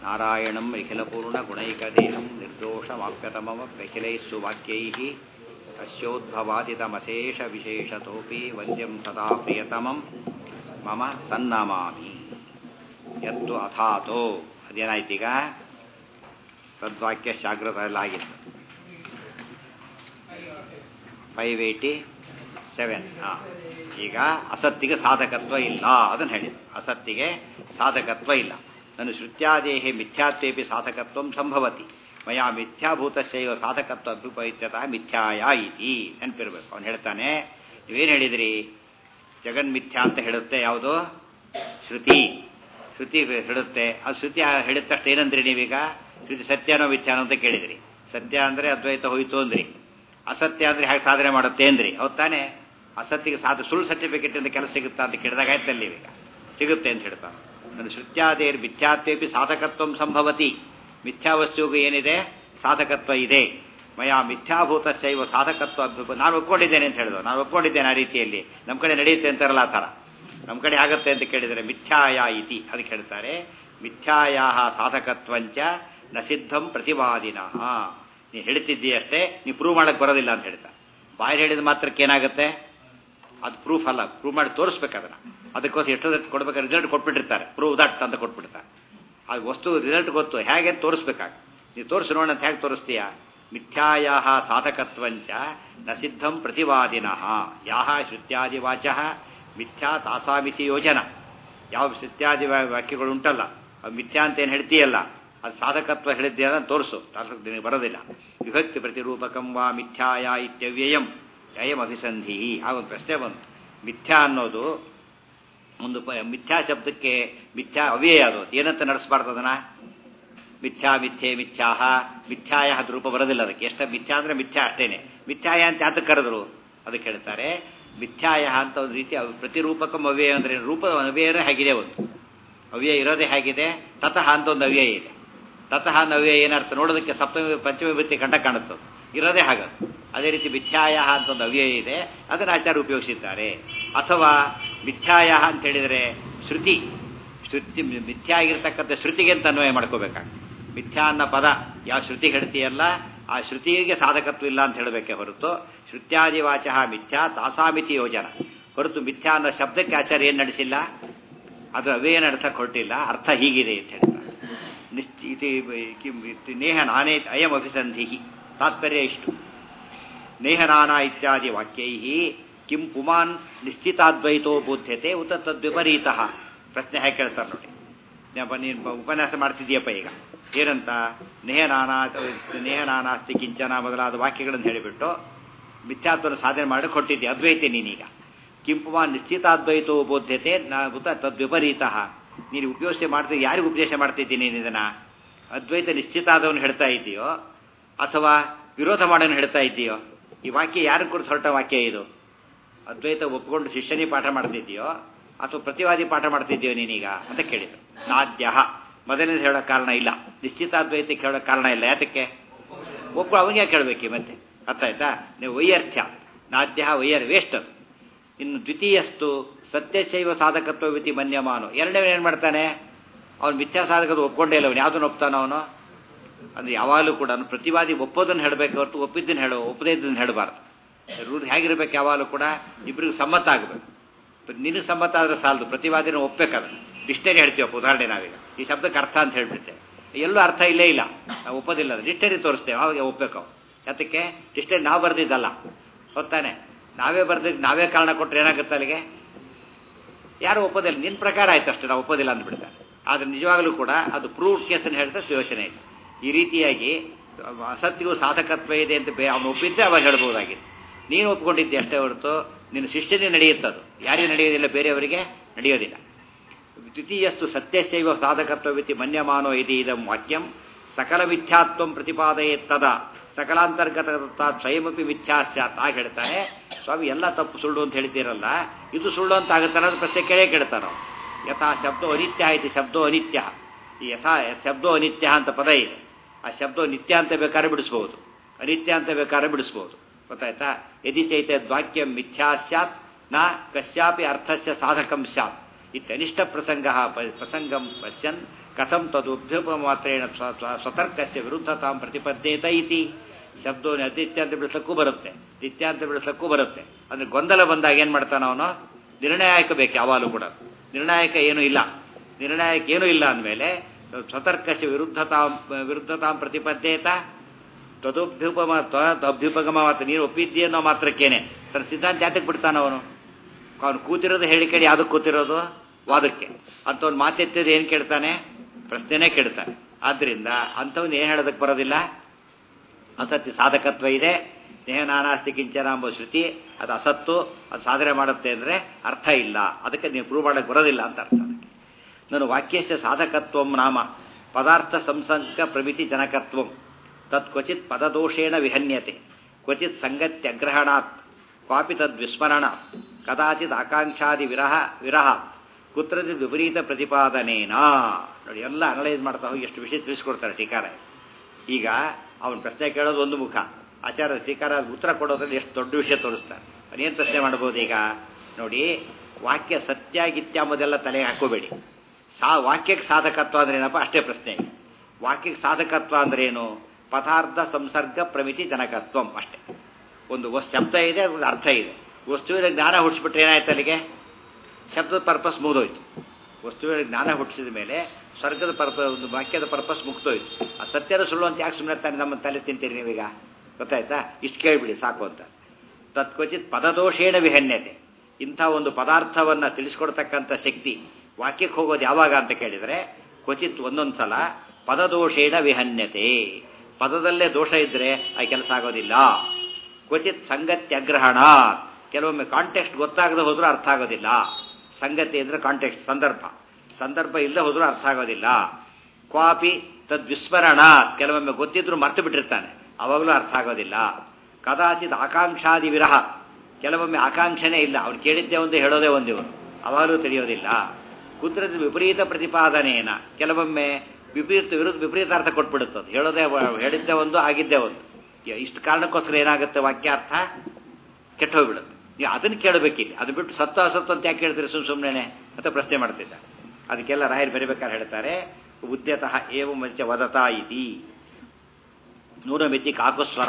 ನಾರಾಯಣಂ ನಿಖಿಲಪೂರ್ಣಗುಣೈಕದೇಹಂ ನಿರ್ದೋಷಮಾಪ್ಯತಮಮಪ್ಯಖಿಲೈः ಸುವಾಕ್ಯೈः ಅಸ್ಯೋದ್ಭವಾದಿತಮಶೇಷವಿಶೇಷತೋಪಿ ವಂದ್ಯಂ ಸದಾ ಪ್ರಿಯತಮಂ ಮಮ ಸನ್ನಮಾಮಿ ಯತ್ತು ಅಥಾತೋ ಅದೇನಾಯ್ತೀಗ ತದ್ವಾಕ್ಯ ಜಾಗೃತಲ್ಲಾಗಿತ್ತು ಫೈವ್ ಏಯ್ಟಿ ಸೆವೆನ್ ಹಾಂ ಈಗ ಅಸತ್ತಿಗೆ ಸಾಧಕತ್ವ ಇಲ್ಲ ಅದನ್ನು ಹೇಳಿದ್ರು ಅಸತ್ತಿಗೆ ಸಾಧಕತ್ವ ಇಲ್ಲ ನಾನು ಶ್ರುತ್ಯಾದೇಹಿ ಮಿಥ್ಯಾತ್ವೇಪಿ ಸಾಧಕತ್ವ ಸಂಭವತಿ ಮಯಾ ಮಿಥ್ಯಾಭೂತಸ್ಯೈವ ಸಾಧಕತ್ವ ಅಭ್ಯುಪೈತ್ಯತಃ ಮಿಥ್ಯಾಯ ಇತಿ ನೆನಪಿರ್ಬೇಕು ಅವನು ಹೇಳ್ತಾನೆ ನೀವೇನು ಹೇಳಿದಿರಿ ಜಗನ್ಮಿಥ್ಯಾ ಅಂತ ಹೇಳುತ್ತೆ ಯಾವುದು ಶ್ರುತಿ ಶ್ರುತಿ ಹೇಳುತ್ತೆ ಅದು ಶ್ರುತಿ ಹೇಳಿದ ತಕ್ಷಣ ಏನಂದ್ರಿ ನೀವೀಗ ಶ್ರುತಿ ಸತ್ಯನೋ ಮಿಥ್ಯಾನೋ ಅಂತ ಕೇಳಿದ್ರಿ ಸತ್ಯ ಅಂದರೆ ಅದ್ವೈತ ಹೋಯಿತು ಅಂದ್ರಿ ಅಸತ್ಯ ಅಂದರೆ ಹೇಗೆ ಸಾಧನೆ ಮಾಡುತ್ತೆ ಅಂದ್ರಿ ಹೌದು ತಾನೆ ಅಸತ್ತಿಗೆ ಸಾಧ ಸುಳ್ಳು ಸರ್ಟಿಫಿಕೇಟ್ ಇಂದ ಕೆಲಸ ಸಿಗುತ್ತಾ ಅಂತ ಕೇಳಿದಾಗ ಆಯ್ತಲ್ಲಿ ಈಗ ಸಿಗುತ್ತೆ ಅಂತ ಹೇಳ್ತಾನೆ ನನ್ನ ಶ್ರುತ್ಯಾದೇರ್ ಮಿಥ್ಯಾತ್ವೇಪಿ ಸಾಧಕತ್ವ ಸಂಭವತಿ ಮಿಥ್ಯಾವಸ್ತುವಿಗೂ ಏನಿದೆ ಸಾಧಕತ್ವ ಇದೆ ಮಯಾ ಮಿಥ್ಯಾಭೂತ ಶೈವ ಸಾಧಕತ್ವ ಅಭ್ಯುಪ ನಾನು ಒಪ್ಕೊಂಡಿದ್ದೇನೆ ಅಂತ ಹೇಳಿದ್ರು ನಾನು ಒಪ್ಕೊಂಡಿದ್ದೇನೆ ಆ ರೀತಿಯಲ್ಲಿ ನಮ್ಮ ಕಡೆ ನಡೆಯುತ್ತೆ ಅಂತಾರಲ್ಲ ಆ ಥರ ನಮ್ಮ ಕಡೆ ಆಗತ್ತೆ ಅಂತ ಕೇಳಿದರೆ ಮಿಥ್ಯಾಯ ಇತಿ ಅದಕ್ಕೆ ಹೇಳ್ತಾರೆ ಮಿಥ್ಯಾಯ ಸಾಧಕತ್ವಂಚ ನ ಸಿದ್ಧಂ ಪ್ರತಿವಾದಿನಃ ನೀ ಹೇಳ್ತಿದ್ದೀಯಷ್ಟೇ ನೀ ಪ್ರೂವ್ ಮಾಡಕ್ಕೆ ಬರೋದಿಲ್ಲ ಅಂತ ಹೇಳ್ತಾರೆ ಬಾಯಿ ಹೇಳಿದ ಮಾತ್ರಕ್ಕೆ ಏನಾಗುತ್ತೆ ಅದು ಪ್ರೂಫ್ ಅಲ್ಲ ಪ್ರೂವ್ ಮಾಡಿ ತೋರಿಸ್ಬೇಕು ಅದನ್ನು ಅದಕ್ಕೋಸ್ಕರ ಎಷ್ಟು ಕೊಡ್ಬೇಕು ರಿಸಲ್ಟ್ ಕೊಟ್ಬಿಟ್ಟಿರ್ತಾರೆ ಪ್ರೂವ್ ದಟ್ ಅಂತ ಕೊಟ್ಬಿಡ್ತಾರೆ ಆ ವಸ್ತು ರಿಸಲ್ಟ್ ಗೊತ್ತು ಹೇಗೆ ತೋರಿಸ್ಬೇಕಾಗ ನೀವು ತೋರಿಸಿ ನೋಡೋಣ ಅಂತ ಹೇಗೆ ತೋರಿಸ್ತೀಯ ಮಿಥ್ಯಾಯ ಸಾಧಕತ್ವಂಚ ನ ಸಿದ್ಧಂ ಪ್ರತಿವಾದಿನಃ ಯಾಹ ಶ್ರುತ್ಯಾದಿವಾಚ ಮಿಥ್ಯಾ ತಾಸಾಮಿತಿ ಯೋಜನ ಯಾವ ಶ್ರುತ್ಯಾದಿ ವಾಕ್ಯಗಳು ಉಂಟಲ್ಲ ಅದು ಮಿಥ್ಯಾ ಅಂತ ಏನು ಹೇಳ್ತೀಯಲ್ಲ ಅದು ಸಾಧಕತ್ವ ಹೇಳಿದ್ದೆ ಅದನ್ನು ತೋರಿಸು ತಾಸಕ ನಿನಗೆ ಬರೋದಿಲ್ಲ ವಿಭಕ್ತಿ ಪ್ರತಿರೂಪಕಂ ವಾ ಮಿಥ್ಯಾಯ ಇತ್ಯವ್ಯಯಂ ಅಯಂ ಅಭಿಸಂಧಿ ಆ ಒಂದು ಪ್ರಶ್ನೆ ಬಂತು ಮಿಥ್ಯಾ ಅನ್ನೋದು ಒಂದು ಮಿಥ್ಯಾ ಶಬ್ದಕ್ಕೆ ಮಿಥ್ಯಾ ಅವ್ಯಯ ಅದು ಏನಂತ ನಡೆಸಬಾರ್ದು ಅದನ್ನ ಮಿಥ್ಯಾ ಮಿಥ್ಯೆ ಮಿಥ್ಯಾಹ ಮಿಥ್ಯಾಯ ಅದು ರೂಪ ಬರೋದಿಲ್ಲ ಅದಕ್ಕೆ ಎಷ್ಟು ಮಿಥ್ಯಾ ಅಂದರೆ ಮಿಥ್ಯಾ ಅಷ್ಟೇನೆ ಮಿಥ್ಯಾಯ ಅಂತ ಯಾತಕ್ಕೆ ಕರೆದ್ರು ಅದಕ್ಕೆ ಹೇಳ್ತಾರೆ ಮಿಥ್ಯಾಯ ಅಂತ ಒಂದು ರೀತಿ ಪ್ರತಿರೂಪಕಂ ಅವ್ಯಯ ಅಂದರೆ ರೂಪದ ಅವ್ಯಯನೇ ಹೇಗಿದೆ ಒಂದು ಅವ್ಯಯ ಇರೋದೇ ಹೇಗಿದೆ ತತಃ ಅಂತ ಒಂದು ಅವ್ಯಯ ಇದೆ ತತಃ ನವ್ಯ ಏನರ್ಥ ನೋಡೋದಕ್ಕೆ ಸಪ್ತಮಿ ಪಂಚಮಿ ವೃತ್ತಿ ಕಂಡ ಕಾಣುತ್ತೆ ಇರೋದೇ ಹಾಗದು ಅದೇ ರೀತಿ ಮಿಥ್ಯಾಯ ಅಂತ ಒಂದು ಅವ್ಯಯ ಇದೆ ಅದನ್ನು ಆಚಾರ ಉಪಯೋಗಿಸಿದ್ದಾರೆ ಅಥವಾ ಮಿಥ್ಯಾಯ ಅಂತ ಹೇಳಿದರೆ ಶ್ರುತಿ ಶ್ರುತಿ ಮಿಥ್ಯಾ ಆಗಿರ್ತಕ್ಕಂಥ ಶ್ರುತಿಗೆ ಅಂತ ಅನ್ವಯ ಮಾಡ್ಕೋಬೇಕಾಗ್ತದೆ ಮಿಥ್ಯಾ ಅನ್ನೋ ಪದ ಯಾವ ಶ್ರುತಿ ಹೇಳ್ತೀಯಲ್ಲ ಆ ಶ್ರುತಿಗೆ ಸಾಧಕತ್ವ ಇಲ್ಲ ಅಂತ ಹೇಳಬೇಕೆ ಹೊರತು ಶ್ರುತ್ಯಾದಿವಾಚ ಮಿಥ್ಯಾ ತಾಸಾಮಿತಿ ಯೋಜನ ಹೊರತು ಮಿಥ್ಯಾ ಅನ್ನೋ ಶಬ್ದಕ್ಕೆ ಆಚಾರ್ಯ ಏನು ನಡೆಸಿಲ್ಲ ಅದು ಅವ್ಯಯ ನಡೆಸಕ್ಕೆ ಹೊರಟಿಲ್ಲ ಅರ್ಥ ಹೀಗಿದೆ ಅಂತ ಹೇಳ್ತಾರೆ ನಿಶ್ಚಿತಿ ನೇಹ ನಾನೇ ಅಯಂ ಅಭಿಸಂಧಿ ತಾತ್ಪರ್ಯ ಇಷ್ಟು ನೇಹ ನಾನಾ ಇತ್ಯಾದಿ ವಾಕ್ಯೈ ಕಿಂ ಪುಮಾನ್ ನಿಶ್ಚಿತಾದ್ವೈತೋ ಬೋಧ್ಯತೆ ಉತ ತದ್ವಿಪರೀತ ಪ್ರಶ್ನೆ ಹೇಗೆ ಕೇಳ್ತಾರೆ ನೋಡಿ ನೀನು ಉಪನ್ಯಾಸ ಮಾಡ್ತಿದ್ದೀಯಪ್ಪ ಈಗ ಏನಂತ ನೇಹ ನಾನಾ ನೇಹ ನಾನಾಸ್ತಿ ಕಿಂಚನ ಮೊದಲಾದ ವಾಕ್ಯಗಳನ್ನು ಹೇಳಿಬಿಟ್ಟು ಮಿಥ್ಯಾತ್ವನ ಸಾಧನೆ ಮಾಡಿ ಕೊಟ್ಟಿದ್ದೆ ಅದ್ವೈತೆ ನೀನೀಗ ಕಿಂಪುಮಾನ್ ನಿಶ್ಚಿತಾದ್ವೈತೋ ಬೋಧ್ಯತೆ ನಾ ಉತ ತದ್ವಿಪರೀತ ನೀನು ಉಪಯೋಗ ಮಾಡ್ತಿದ್ದ ಯಾರಿಗೆ ಉಪದೇಶ ಮಾಡ್ತಿದ್ದೀನಿ ನೀನು ಇದನ್ನು ಅದ್ವೈತ ನಿಶ್ಚಿತ ಆದವನು ಹೇಳ್ತಾ ಇದ್ದೀಯೋ ಅಥವಾ ವಿರೋಧ ಮಾಡೋನು ಹೇಳ್ತಾ ಇದ್ದೀಯೋ ಈ ವಾಕ್ಯ ಯಾರಿಗೆ ಕುರಿತು ಹೊರಟ ವಾಕ್ಯ ಇದು ಅದ್ವೈತ ಒಪ್ಪಿಕೊಂಡು ಶಿಷ್ಯನೇ ಪಾಠ ಮಾಡ್ತಿದ್ದೀಯೋ ಅಥವಾ ಪ್ರತಿವಾದಿ ಪಾಠ ಮಾಡ್ತಿದ್ದೀಯೋ ನೀನೀಗ ಅಂತ ಕೇಳಿದ್ರು ನಾದ್ಯ ಮೊದಲನೇದು ಹೇಳೋ ಕಾರಣ ಇಲ್ಲ ನಿಶ್ಚಿತಾದ್ವೈತಕ್ಕೆ ಹೇಳೋ ಕಾರಣ ಇಲ್ಲ ಯಾತಕ್ಕೆ ಒಬ್ಬ ಅವನಿಗೆ ಕೇಳಬೇಕು ಮತ್ತೆ ಅರ್ಥ ಆಯ್ತಾ ನೀವು ವೈಯರ್ಥ್ಯ ನಾದ್ಯ ವೈಯರ್ ವೇಸ್ಟ್ ಅದು ಇನ್ನು ದ್ವಿತೀಯಸ್ತು ಸತ್ಯಶೈವ ಸಾಧಕತ್ವ ವಿತಿ ಮನ್ಯಮಾನು ಎರಡನೇ ಏನು ಮಾಡ್ತಾನೆ ಅವನು ಮಿಥ್ಯಾ ಸಾಧಕದ ಒಪ್ಕೊಂಡೇ ಇಲ್ಲ ಅವನು ಯಾವುದನ್ನು ಒಪ್ತಾನೋ ಅವನು ಅಂದರೆ ಯಾವಾಗಲೂ ಕೂಡ ಪ್ರತಿವಾದಿ ಒಪ್ಪೋದನ್ನು ಹೇಳಬೇಕು ಹೊರತು ಒಪ್ಪಿದ್ದನ್ನು ಹೇಳೋ ಒಪ್ಪದೇ ಇದ್ದನ್ನು ಹೇಳಬಾರ್ದು ರೂಢಿ ಹೇಗಿರ್ಬೇಕು ಯಾವಾಗಲೂ ಕೂಡ ಇಬ್ಬರಿಗೂ ಸಮ್ಮತ ಆಗಬೇಕು ನಿನಗೆ ಸಮ್ಮತ ಆದರೆ ಸಾಲದು ಪ್ರತಿವಾದಿನ ಒಪ್ಪಬೇಕದು ಡಿಕ್ಷನರಿ ಹೇಳ್ತೀವಪ್ಪ ಉದಾಹರಣೆ ನಾವೀಗ ಈ ಶಬ್ದಕ್ಕೆ ಅರ್ಥ ಅಂತ ಹೇಳ್ಬಿಡ್ತೇವೆ ಎಲ್ಲೂ ಅರ್ಥ ಇಲ್ಲೇ ಇಲ್ಲ ನಾವು ಒಪ್ಪೋದಿಲ್ಲ ಡಿಕ್ಷನರಿ ತೋರಿಸ್ತೇವೆ ಅವಾಗ ಒಪ್ಪಬೇಕು ಯಾತಕ್ಕೆ ಡಿಕ್ಷನರಿ ನಾವು ಬರೆದಿದ್ದಲ್ಲ ಹೊತ್ತಾನೆ ನಾವೇ ಬರ್ದಿದ್ದು ನಾವೇ ಕಾರಣ ಕೊಟ್ಟರೆ ಏನಾಗುತ್ತೆ ಅಲ್ಲಿಗೆ ಯಾರು ಒಪ್ಪೋದಿಲ್ಲ ನಿನ್ನ ಪ್ರಕಾರ ಆಯ್ತು ಅಷ್ಟೇ ನಾವು ಒಪ್ಪೋದಿಲ್ಲ ಅಂದ್ಬಿಡ್ತಾರೆ ಆದರೆ ನಿಜವಾಗಲೂ ಕೂಡ ಅದು ಪ್ರೂವ್ ಕೇಸನ್ನು ಹೇಳಿದ್ರೆ ಯೋಚನೆ ಇಲ್ಲ ಈ ರೀತಿಯಾಗಿ ಅಸತ್ಯವು ಸಾಧಕತ್ವ ಇದೆ ಅಂತ ಬೇ ಅವನು ಒಪ್ಪಿದ್ದೆ ಅವಾಗ ಹೇಳ್ಬೋದಾಗಿತ್ತು ನೀನು ಒಪ್ಕೊಂಡಿದ್ದೆ ಅಷ್ಟೇ ಹೊರತು ನಿನ್ನ ಶಿಷ್ಯನೇ ನಡೆಯುತ್ತದು ಯಾರಿಗೂ ನಡೆಯೋದಿಲ್ಲ ಬೇರೆಯವರಿಗೆ ನಡೆಯೋದಿಲ್ಲ ದ್ವಿತೀಯಸ್ತು ಸತ್ಯಶೈವ ಸಾಧಕತ್ವವಿತಿ ಮನ್ಯಮಾನೋ ಇದಿ ಇದಂ ವಾಕ್ಯಂ ಸಕಲ ಮಿಥ್ಯಾತ್ವಂ ಪ್ರತಿಪಾದಯೇ ತದ ಸಕಲಾಂತರ್ಗತ ಸ್ವಯಮಪಿ ಮಿಥ್ಯಾ ಸ್ಯಾತ್ ಆಗ ಹೇಳ್ತಾನೆ ಸ್ವಾಮಿ ಎಲ್ಲ ತಪ್ಪು ಸುಳ್ಳು ಅಂತ ಹೇಳ್ತೀರಲ್ಲ ಇದು ಸುಳ್ಳು ಅಂತ ಆಗುತ್ತಲ್ಲ ಅದು ಪ್ರಶ್ನೆ ಕೇಳೇ ಕೇಳ್ತಾನೋ ಯಥಾ ಶಬ್ದೋ ಅನಿತ್ಯ ಐತಿ ಶಬ್ದೋ ಅನಿತ್ಯ ಈ ಯಥಾ ಶಬ್ದೋ ಅನಿತ್ಯ ಅಂತ ಪದ ಇದೆ ಆ ಶಬ್ದೋ ನಿತ್ಯ ಅಂತ ಬೇಕಾದ್ರೆ ಬಿಡಿಸ್ಬೋದು ಅನಿತ್ಯ ಅಂತ ಬೇಕಾದ್ರೆ ಬಿಡಿಸ್ಬೋದು ಗೊತ್ತಾಯ್ತಾ ಯದಿ ಚೈತದ್ವಾಕ್ಯಂ ಮಿಥ್ಯಾ ಸ್ಯಾತ್ ನ ಕಶ್ಯಾಪಿ ಅರ್ಥಸ್ಯ ಸಾಧಕಂ ಸ್ಯಾತ್ ಇತ್ಯನಿಷ್ಠ ಪ್ರಸಂಗ ಪ್ರಸಂಗಂ ಪಶ್ಯನ್ ಕಥಂ ತದುಭ್ಯುಪಮಾತ್ರೇಣ ಸ್ವ ಸ್ವ- ಸ್ವತರ್ಕಸ್ಯ ವಿರುದ್ಧತಾಂ ಪ್ರತಿಪದ್ಯೇತ ಇತಿ ಶಬ್ದವನ್ನು ಅದಿತ್ಯ ಅಂತ ಬಿಡಿಸ್ಲಕ್ಕೂ ಬರುತ್ತೆ ನಿತ್ಯ ಅಂತ ಬಿಡಿಸ್ಲಕ್ಕೂ ಬರುತ್ತೆ ಅಂದ್ರೆ ಗೊಂದಲ ಬಂದಾಗ ಏನು ಮಾಡ್ತಾನೆ ಅವನು ನಿರ್ಣಾಯಕ ಬೇಕು ಯಾವಾಗಲೂ ಕೂಡ ನಿರ್ಣಾಯಕ ಏನೂ ಇಲ್ಲ ನಿರ್ಣಾಯಕ ಏನೂ ಇಲ್ಲ ಅಂದಮೇಲೆ ಸ್ವತರ್ಕಸ್ಯ ವಿರುದ್ಧತಾಂ ವಿರುದ್ಧತಾಂ ಪ್ರತಿಪದ್ಯೇತ ತದೋಭ್ಯುಪಮ ಅಭ್ಯುಪಗಮ ಮಾತ್ರ ನೀನು ಒಪ್ಪಿದ್ದಿ ಅನ್ನೋ ಮಾತ್ರಕ್ಕೇನೆ ತನ್ನ ಸಿದ್ಧಾಂತ ಯಾತಕ್ಕೆ ಬಿಡ್ತಾನ ಅವನು ಅವನು ಕೂತಿರೋದು ಹೇಳಿ ಕೇಳಿ ಯಾವುದಕ್ಕೆ ಕೂತಿರೋದು ವಾದಕ್ಕೆ ಅಂಥವ್ನು ಮಾತೆತ್ತಿದ್ದು ಏನು ಕೇಳ್ತಾನೆ ಪ್ರಶ್ನೆನೇ ಕೇಳ್ತಾನೆ ಆದ್ದರಿಂದ ಅಂಥವ್ನು ಏನು ಹೇಳೋದಕ್ಕೆ ಬರೋದಿಲ್ಲ ಅಸತ್ಯ ಸಾಧಕತ್ವ ಇದೆ ನೇಹ ನಾನಾಸ್ತಿ ಕಿಂಚನ ಎಂಬ ಶ್ರುತಿ ಅದು ಅಸತ್ತು ಅದು ಸಾಧನೆ ಮಾಡುತ್ತೆ ಅಂದರೆ ಅರ್ಥ ಇಲ್ಲ ಅದಕ್ಕೆ ನೀವು ಪ್ರೂವ್ ಮಾಡಕ್ಕೆ ಬರೋದಿಲ್ಲ ಅಂತ ಅರ್ಥ ಅದಕ್ಕೆ ನಾನು ವಾಕ್ಯಸ್ಯ ಸಾಧಕತ್ವಂ ನಾಮ ಪದಾರ್ಥ ಸಂಸರ್ಗ ಪ್ರಮಿತಿ ಜನಕತ್ವಂ ತತ್ ಕ್ವಚಿತ್ ಪದದೋಷೇಣ ವಿಹನ್ಯತೆ ಕ್ವಚಿತ್ ಸಂಗತ್ಯಗ್ರಹಣಾತ್ ಕ್ವಾಪಿ ತದ್ವಿಸ್ಮರಣ ಕದಾಚಿತ್ ಆಕಾಂಕ್ಷಾದಿ ವಿರಹ ವಿರಹ ಕುತ್ರಚಿತ್ ವಿಪರೀತ ಪ್ರತಿಪಾದನೇನ ನೋಡಿ ಎಲ್ಲ ಅನಲೈಸ್ ಮಾಡ್ತಾ ಹೋಗಿ ಎಷ್ಟು ವಿಷಯ ತಿಳಿಸ್ಕೊಡ್ತಾರೆ ಟೀಕಾರ ಈಗ ಅವನ ಪ್ರಶ್ನೆ ಕೇಳೋದು ಒಂದು ಮುಖ ಆಚಾರ್ಯ ಟೀಕಾರ ಉತ್ತರ ಕೊಡೋದ್ರಲ್ಲಿ ಎಷ್ಟು ದೊಡ್ಡ ವಿಷಯ ತೋರಿಸ್ತಾರೆ ಅವನೇನು ಪ್ರಶ್ನೆ ಮಾಡ್ಬೋದು ಈಗ ನೋಡಿ ವಾಕ್ಯ ಸತ್ಯ ಗಿತ್ಯ ಎಂಬುದೆಲ್ಲ ತಲೆಗೆ ಹಾಕೋಬೇಡಿ ಸಾ ವಾಕ್ಯಕ್ಕೆ ಸಾಧಕತ್ವ ಅಂದ್ರೆ ಏನಪ್ಪ ಅಷ್ಟೇ ಪ್ರಶ್ನೆ ವಾಕ್ಯಕ್ಕೆ ಸಾಧಕತ್ವ ಅಂದ್ರೆ ಏನು ಪದಾರ್ಥ ಸಂಸರ್ಗ ಪ್ರಮಿತಿ ಜನಕತ್ವಂ ಅಷ್ಟೇ ಒಂದು ವಸ್ತು ಶಬ್ದ ಇದೆ ಒಂದು ಅರ್ಥ ಇದೆ ವಸ್ತುವಿನ ಜ್ಞಾನ ಹುಟ್ಟಿಸ್ಬಿಟ್ರೆ ಏನಾಯ್ತು ಅಲ್ಲಿಗೆ ಶಬ್ದದ ಪರ್ಪಸ್ ಮುಗಿದೋಯ್ತು ವಸ್ತುವಿನ ಜ್ಞಾನ ಹುಟ್ಟಿಸಿದ ಮೇಲೆ ಸ್ವರ್ಗದ ಪರ್ಪ ಒಂದು ವಾಕ್ಯದ ಪರ್ಪಸ್ ಮುಗ್ದೋಯ್ತು ಆ ಸತ್ಯದ ಸುಳ್ಳು ಅಂತ ಯಾಕೆ ಸುಮ್ಮನೆ ತಾನೆ ನಮ್ಮ ತಲೆ ತಿಂತೀರಿ ನೀವೀಗ ಗೊತ್ತಾಯ್ತಾ ಇಷ್ಟು ಕೇಳಿಬಿಡಿ ಸಾಕು ಅಂತ ತತ್ಕ್ವಚಿತ್ ಪದದೋಷೇಣ ವಿಹನ್ಯತೆ ಇಂಥ ಒಂದು ಪದಾರ್ಥವನ್ನು ತಿಳಿಸ್ಕೊಡ್ತಕ್ಕಂಥ ಶಕ್ತಿ ವಾಕ್ಯಕ್ಕೆ ಹೋಗೋದು ಯಾವಾಗ ಅಂತ ಕೇಳಿದರೆ ಕ್ವಚಿತ್ ಒಂದೊಂದು ಸಲ ಪದದೋಷೇಣ ವಿಹನ್ಯತೆ ಪದದಲ್ಲೇ ದೋಷ ಇದ್ದರೆ ಆ ಕೆಲಸ ಆಗೋದಿಲ್ಲ ಕ್ವಚಿತ್ ಸಂಗತ್ಯಗ್ರಹಣ ಕೆಲವೊಮ್ಮೆ ಕಾಂಟೆಕ್ಸ್ಟ್ ಗೊತ್ತಾಗದೆ ಹೋದ್ರೂ ಅರ್ಥ ಆಗೋದಿಲ್ಲ ಸಂಗತಿ ಅಂದರೆ ಕಾಂಟೆಕ್ಸ್ಟ್ ಸಂದರ್ಭ ಸಂದರ್ಭ ಇಲ್ಲದೆ ಹೋದ್ರೂ ಅರ್ಥ ಆಗೋದಿಲ್ಲ ಕ್ವಾಪಿ ತದ್ವಿಸ್ಮರಣ ಕೆಲವೊಮ್ಮೆ ಗೊತ್ತಿದ್ರು ಮರ್ತು ಬಿಟ್ಟಿರ್ತಾನೆ ಅವಾಗಲೂ ಅರ್ಥ ಆಗೋದಿಲ್ಲ ಕದಾಚಿತ್ ಆಕಾಂಕ್ಷಾದಿ ವಿರಹ ಕೆಲವೊಮ್ಮೆ ಆಕಾಂಕ್ಷನೇ ಇಲ್ಲ ಅವ್ನು ಕೇಳಿದ್ದೇ ಒಂದು ಹೇಳೋದೇ ಒಂದು ಇವನು ಅವಾಗಲೂ ತಿಳಿಯೋದಿಲ್ಲ ಕುದ್ರದ ವಿಪರೀತ ಪ್ರತಿಪಾದನೆಯೇನ ಕೆಲವೊಮ್ಮೆ ವಿಪರೀತ ವಿರುದ್ಧ ವಿಪರೀತಾರ್ಥ ಕೊಟ್ಬಿಡುತ್ತದೆ ಹೇಳೋದೇ ಹೇಳಿದ್ದೇ ಒಂದು ಆಗಿದ್ದೇ ಒಂದು ಇಷ್ಟು ಕಾರಣಕ್ಕೋಸ್ಕರ ಏನಾಗುತ್ತೆ ವಾಕ್ಯಾರ್ಥ ಕೆಟ್ಟ ಹೋಗ್ಬಿಡುತ್ತೆ ನೀವು ಅದನ್ನು ಕೇಳಬೇಕಿಲ್ಲ ಅದು ಬಿಟ್ಟು ಸತ್ತು ಅಸತ್ತು ಅಂತ ಯಾಕೆ ಹೇಳ್ತೀರಿ ಸುಮ್ ಸುಮ್ಮನೆ ಅಂತ ಪ್ರಶ್ನೆ ಮಾಡ್ತಿದ್ದ ಅದಕ್ಕೆಲ್ಲ ರಾಯರು ಬರಿಬೇಕಾದ್ರೆ ಹೇಳ್ತಾರೆ ಉದ್ಯತಃ ಏವ ಮಂಚ ವದತಾ ಇತಿ ನೂರಮಿತಿ ಕಾಕುಸ್ವರ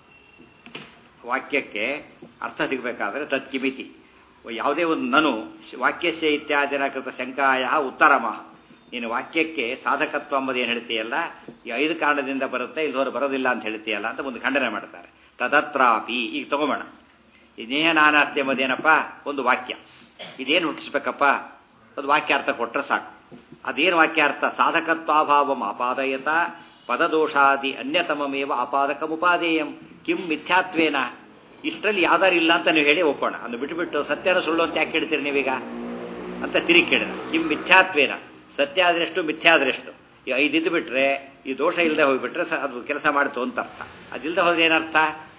ವಾಕ್ಯಕ್ಕೆ ಅರ್ಥ ಸಿಗಬೇಕಾದ್ರೆ ತತ್ಕಿಮಿತಿ ಯಾವುದೇ ಒಂದು ನನು ವಾಕ್ಯಸ್ಯ ಇತ್ಯಾದಿನ ಕೃತ ಶಂಕಾಯ ಉತ್ತರಮಃ ನೀನು ವಾಕ್ಯಕ್ಕೆ ಸಾಧಕತ್ವ ಎಂಬುದು ಏನು ಹೇಳ್ತೀಯಲ್ಲ ಈ ಐದು ಕಾರಣದಿಂದ ಬರುತ್ತೆ ಇಲ್ಲದವರು ಬರೋದಿಲ್ಲ ಅಂತ ಹೇಳ್ತೀಯಲ್ಲ ಅಂತ ಒಂದು ಖಂಡನೆ ಮಾಡ್ತಾರೆ ತದತ್ರಾಪಿ ಈಗ ತಗೊಂಬೋಣ ಈ ನೇಹ ನಾನಾಸ್ತಿ ಎಂಬುದೇನಪ್ಪ ಒಂದು ವಾಕ್ಯ ಇದೇನು ಹುಟ್ಟಿಸ್ಬೇಕಪ್ಪ ಒಂದು ವಾಕ್ಯಾರ್ಥ ಕೊಟ್ಟರೆ ಸಾಕು ಅದೇನು ವಾಕ್ಯಾರ್ಥ ಸಾಧಕತ್ವಾಭಾವಂ ಆಪಾದಯತ ಪದದೋಷಾದಿ ಅನ್ಯತಮಮೇವ ಆಪಾದಕಮುಪಾದೇಯಂ ಕಿಂ ಮಿಥ್ಯಾತ್ವೇನ ಇಷ್ಟರಲ್ಲಿ ಯಾವ್ದಾರು ಇಲ್ಲ ಅಂತ ನೀವು ಹೇಳಿ ಒಪ್ಪೋಣ ಅಂದು ಬಿಟ್ಟುಬಿಟ್ಟು ಸತ್ಯನ ಸುಳ್ಳು ಅಂತ ಯಾಕೆ ಹೇಳ್ತೀರಿ ನೀವೀಗ ಅಂತ ತಿರುಗಿ ಕೇಳಿದ ಕಿಂ ಮಿಥ್ಯಾತ್ವೇನ ಸತ್ಯ ಆದ್ರೆಷ್ಟು ಮಿಥ್ಯಾ ಆದ್ರೆಷ್ಟು ಈ ಐದಿದ್ದು ಬಿಟ್ರೆ ಈ ದೋಷ ಇಲ್ಲದೆ ಹೋಗ್ಬಿಟ್ರೆ ಸ ಅದು ಕೆಲಸ ಮಾಡ್ತು ಅಂತ ಅರ್ಥ ಅದಿಲ್ಲದೆ ಹೋದ್ರೆ ಏನರ್ಥ